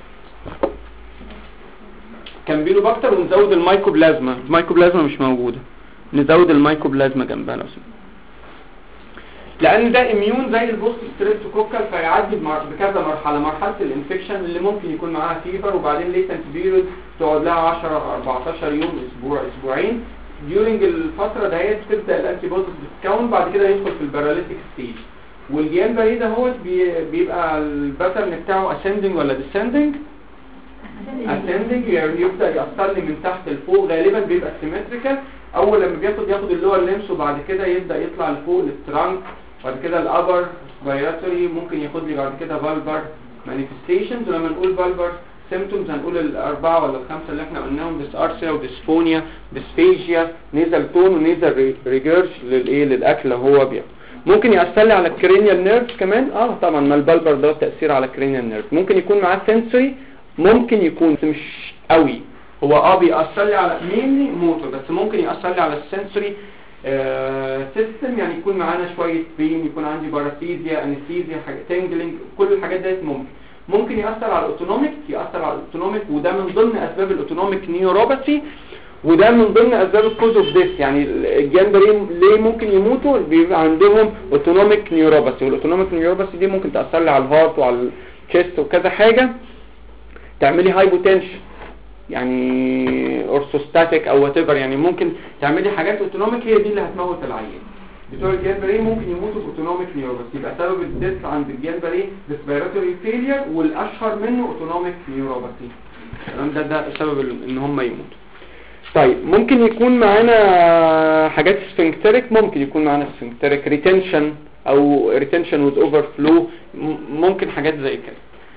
كامبيلو باكتر ونزود المايكوبلازما المايكوبلازما مش موجوده نزود المايكوبلازما جنبها لو سمحت لان ده اميون زي البوست ستريبتوكوكال فيعدي بمر- بكذا مرحله مرحله الانفكشن اللي ممكن يكون معاها فيفر وبعدين ليتنت بيريود تقعد لها 10 14 يوم اسبوع اسبوعين during الفتره دهيت تبدا الانتي بوديز تتكون بعد كده يدخل في الباراليتيك ستيج والجيان بري ده هو بي- بيبقى الباترن بتاعه ascending ولا descending ascending يعني يبدا يأثر لي من تحت لفوق غالبا بيبقى سيمتريكال اول لما بياخد ياخد اللور ليمس وبعد كده يبدا يطلع لفوق للترانك بعد كده الابر فيراتوري ممكن ياخد لي بعد كده فالبر مانيفستيشنز ولما نقول فالبر سيمتومز هنقول الاربعه ولا الخمسه اللي احنا قلناهم ديسارسيا وديسفونيا ديسفيجيا نيزل تون ونيزل ريجيرش للايه للاكل اللي هو بياكله ممكن يأثر لي على الكرينيال نيرف كمان اه طبعا ما البلبر ده تأثير على الكرينيال نيرف ممكن يكون معاه سنسوري ممكن يكون بس مش قوي هو اه بيأثر لي على مينلي موتور بس ممكن يأثر لي على السنسوري سيستم يعني يكون معانا شوية بين يكون عندي باراسيزيا انستيزيا حاجة تنجلينج كل الحاجات ديت ممكن ممكن يأثر على الاوتونوميك يأثر على الاوتونوميك وده من ضمن اسباب الاوتونوميك نيوروباثي وده من ضمن اسباب الكوز اوف ديث يعني الجنبرين ليه ممكن يموتوا بيبقى عندهم اوتونوميك نيوروباثي والاوتونوميك نيوروباثي دي ممكن تأثر لي على الهارت وعلى الشيست وكذا حاجة تعملي هايبوتنشن يعني اورثوستاتيك او وات يعني ممكن تعملي حاجات اوتونوميك هي دي اللي هتموت العيان بتوع الجيان بري ممكن يموتوا باوتونوميك نيوروباثي يبقى سبب الديث عند الجيان بري ريسبيراتوري فيلير والاشهر منه اوتونوميك نيوروباثي تمام ده ده سبب ال- ان هم يموتوا طيب ممكن يكون معانا حاجات سفنكتريك ممكن يكون معانا سفنكتريك ريتنشن او ريتنشن وذ اوفر فلو ممكن حاجات زي كده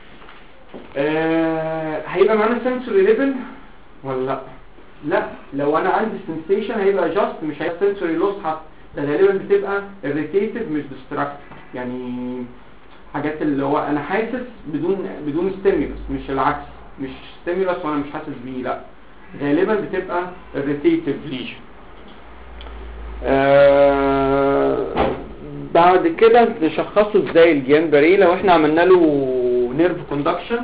آه هيبقى معانا سنسوري ليفل ولا لا لا لو انا عندي سنسيشن هيبقى جاست مش هيبقى سنسوري لوس حتى ده غالبا بتبقى irritated مش destructive يعني حاجات اللي هو انا حاسس بدون بدون ستيمولس مش العكس مش ستيمولس وانا مش حاسس بيه لا غالبا بتبقى irritative lesion آه بعد كده نشخصه ازاي الجيان بري لو احنا عملنا له نيرف كوندكشن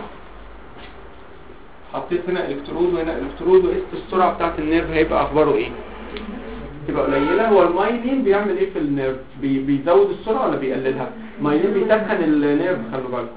حطيت هنا الكترود وهنا الكترود وقست السرعه بتاعت النيرف هيبقى اخباره ايه تبقى قليله هو المايلين بيعمل ايه في النيرف بي بيزود السرعه ولا بيقللها مايلين بيسخن النيرف خلوا بالك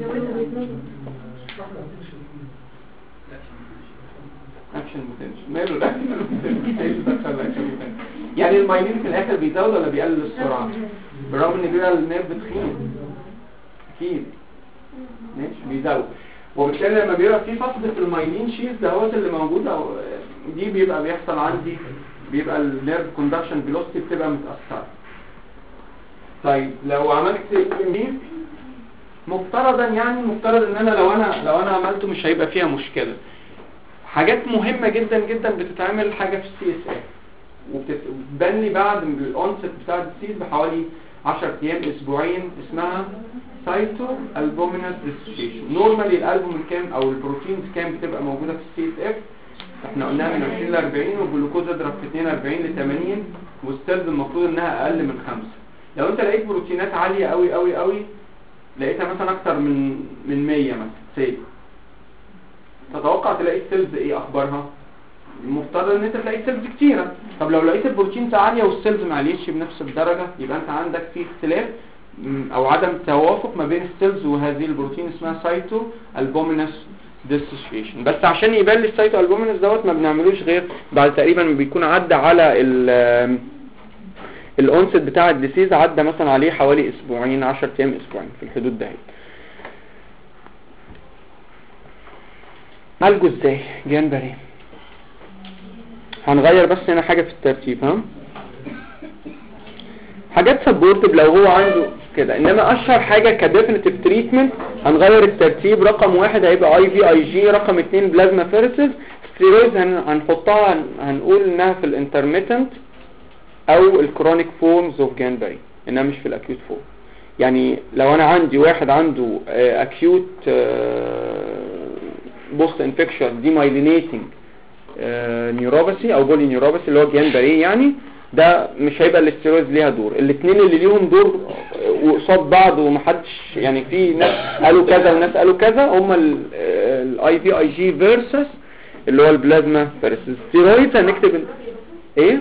اكشن بوتنشال ماله الاكشن بوتنشال ايه اللي دخل الاكشن بوتنشال يعني المايلين في الاخر بيزود ولا بيقلل السرعه بالرغم ان بيبقى النيرف تخين اكيد ماشي بيزود وبالتالي لما بيبقى في فقد في المايلين شيز دهوت اللي موجود او دي بيبقى بيحصل عندي بيبقى النيرف كوندكشن فيلوسيتي بتبقى متاثره طيب لو عملت دي مفترضا يعني مفترض ان انا لو انا لو انا عملته مش هيبقى فيها مشكله حاجات مهمه جدا جدا بتتعمل حاجه في السي اس اف وبتبان لي بعد الاونست بتاع الديسيز بحوالي 10 ايام اسبوعين اسمها سايتو البومينال ديسوسيشن نورمالي الالبوم كام او البروتينز كام بتبقى موجوده في السي اس اف احنا قلناها من 20 ل 40 والجلوكوز اضرب في 42 ل 80 والستيلز المفروض انها اقل من 5 لو انت لقيت بروتينات عاليه قوي قوي قوي لقيتها مثلا اكتر من من 100 مثلا سي تتوقع تلاقي السيلز ايه اخبارها المفترض ان انت تلاقي سيلز كتيره طب لو لقيت البروتينز عاليه والسيلز ما عليتش بنفس الدرجه يبقى انت عندك في اختلاف م، او عدم توافق ما بين السيلز وهذه البروتين اسمها سايتو البومينس ديسوسيشن بس عشان يبان لي السايتو البومينس دوت ما بنعملوش غير بعد تقريبا ما بيكون عدى على ال الاونست بتاع الديسيز عدى مثلا عليه حوالي اسبوعين 10 ايام اسبوعين في الحدود ده عالجه ازاي جانبري هنغير بس هنا حاجة في الترتيب ها حاجات سبورتيف لو هو عنده كده انما اشهر حاجة كديفينيتيف تريتمنت هنغير الترتيب رقم واحد هيبقى اي في اي جي رقم اتنين بلازما فيرسز ستيرويدز هن- هنحطها هن- هنقول انها في الانترميتنت او الكرونيك فورمز اوف جانبري انها مش في الاكيوت فورم يعني لو انا عندي واحد عنده اكيوت بوست انفكشن ديمايلينيتنج نيوروباثي او بولي نيوروباثي اللي هو جانبري يعني ده مش هيبقى الاستيرويدز ليها دور الاثنين اللي ليهم دور وقصاد بعض ومحدش يعني في ناس قالوا كذا وناس قالوا كذا هم الاي في اي جي فيرسس اللي هو البلازما فيرسس ستيرويدز هنكتب ال- ايه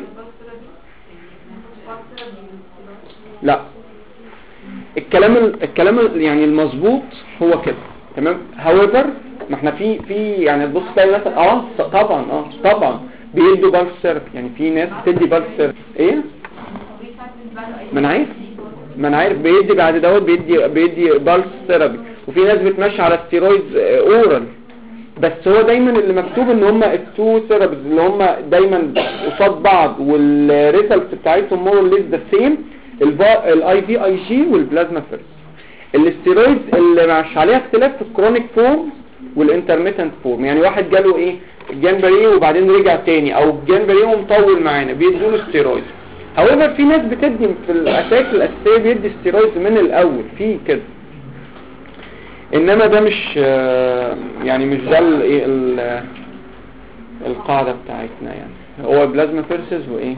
لا الكلام ال- الكلام ال- يعني المظبوط هو كده تمام however ما احنا في في يعني تبص تلاقي مثلا اه ط- طبعا اه طبعا بيدوا بالس سيرب يعني في ناس بتدي بالس سيرب ايه ما انا عارف ما انا عارف بيدي بعد دوت بيدي بيدي بالس ثيرابي وفي ناس بتمشي على ستيرويدز اورال بس هو دايما اللي مكتوب ان هم التو ثيرابيز اللي هم دايما قصاد بعض والريزلتس بتاعتهم مور ليس ذا سيم الاي في اي جي والبلازما فيرس الاستيرويدز اللي مش عليها اختلاف في الكرونيك فورم والانترميتنت فورم يعني واحد جاله ايه جانبري وبعدين رجع تاني او جانبري ومطول معانا بيدوا له ستيرويدز however في ناس بتدي في الاتاك الاساسيه بيدي ستيرويدز من الاول في كده انما ده مش آه، يعني مش ده ال- ايه ال- القاعده بتاعتنا يعني هو بلازما فيرسز وايه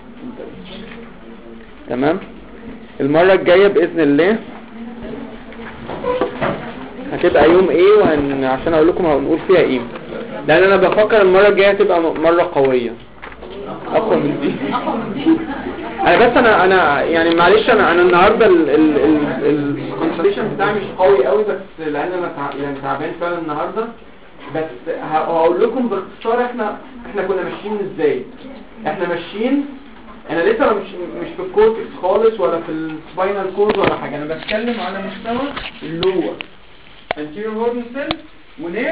تمام المره الجايه باذن الله هتبقى يوم ايه وهن... عشان اقول لكم هنقول فيها ايه لان انا بفكر المره الجايه تبقى م- مره قويه اقوى من دي انا بس انا انا يعني معلش انا انا النهارده الكونسنتريشن بتاعي مش قوي قوي بس لان انا تع... يعني تعبان فعلا النهارده بس ه- هقول لكم باختصار احنا احنا كنا ماشيين ازاي احنا ماشيين انا لسه مش مش في الكورتكس خالص ولا في السباينال كورد ولا حاجه انا بتكلم على مستوى اللور anterior horn cell ونير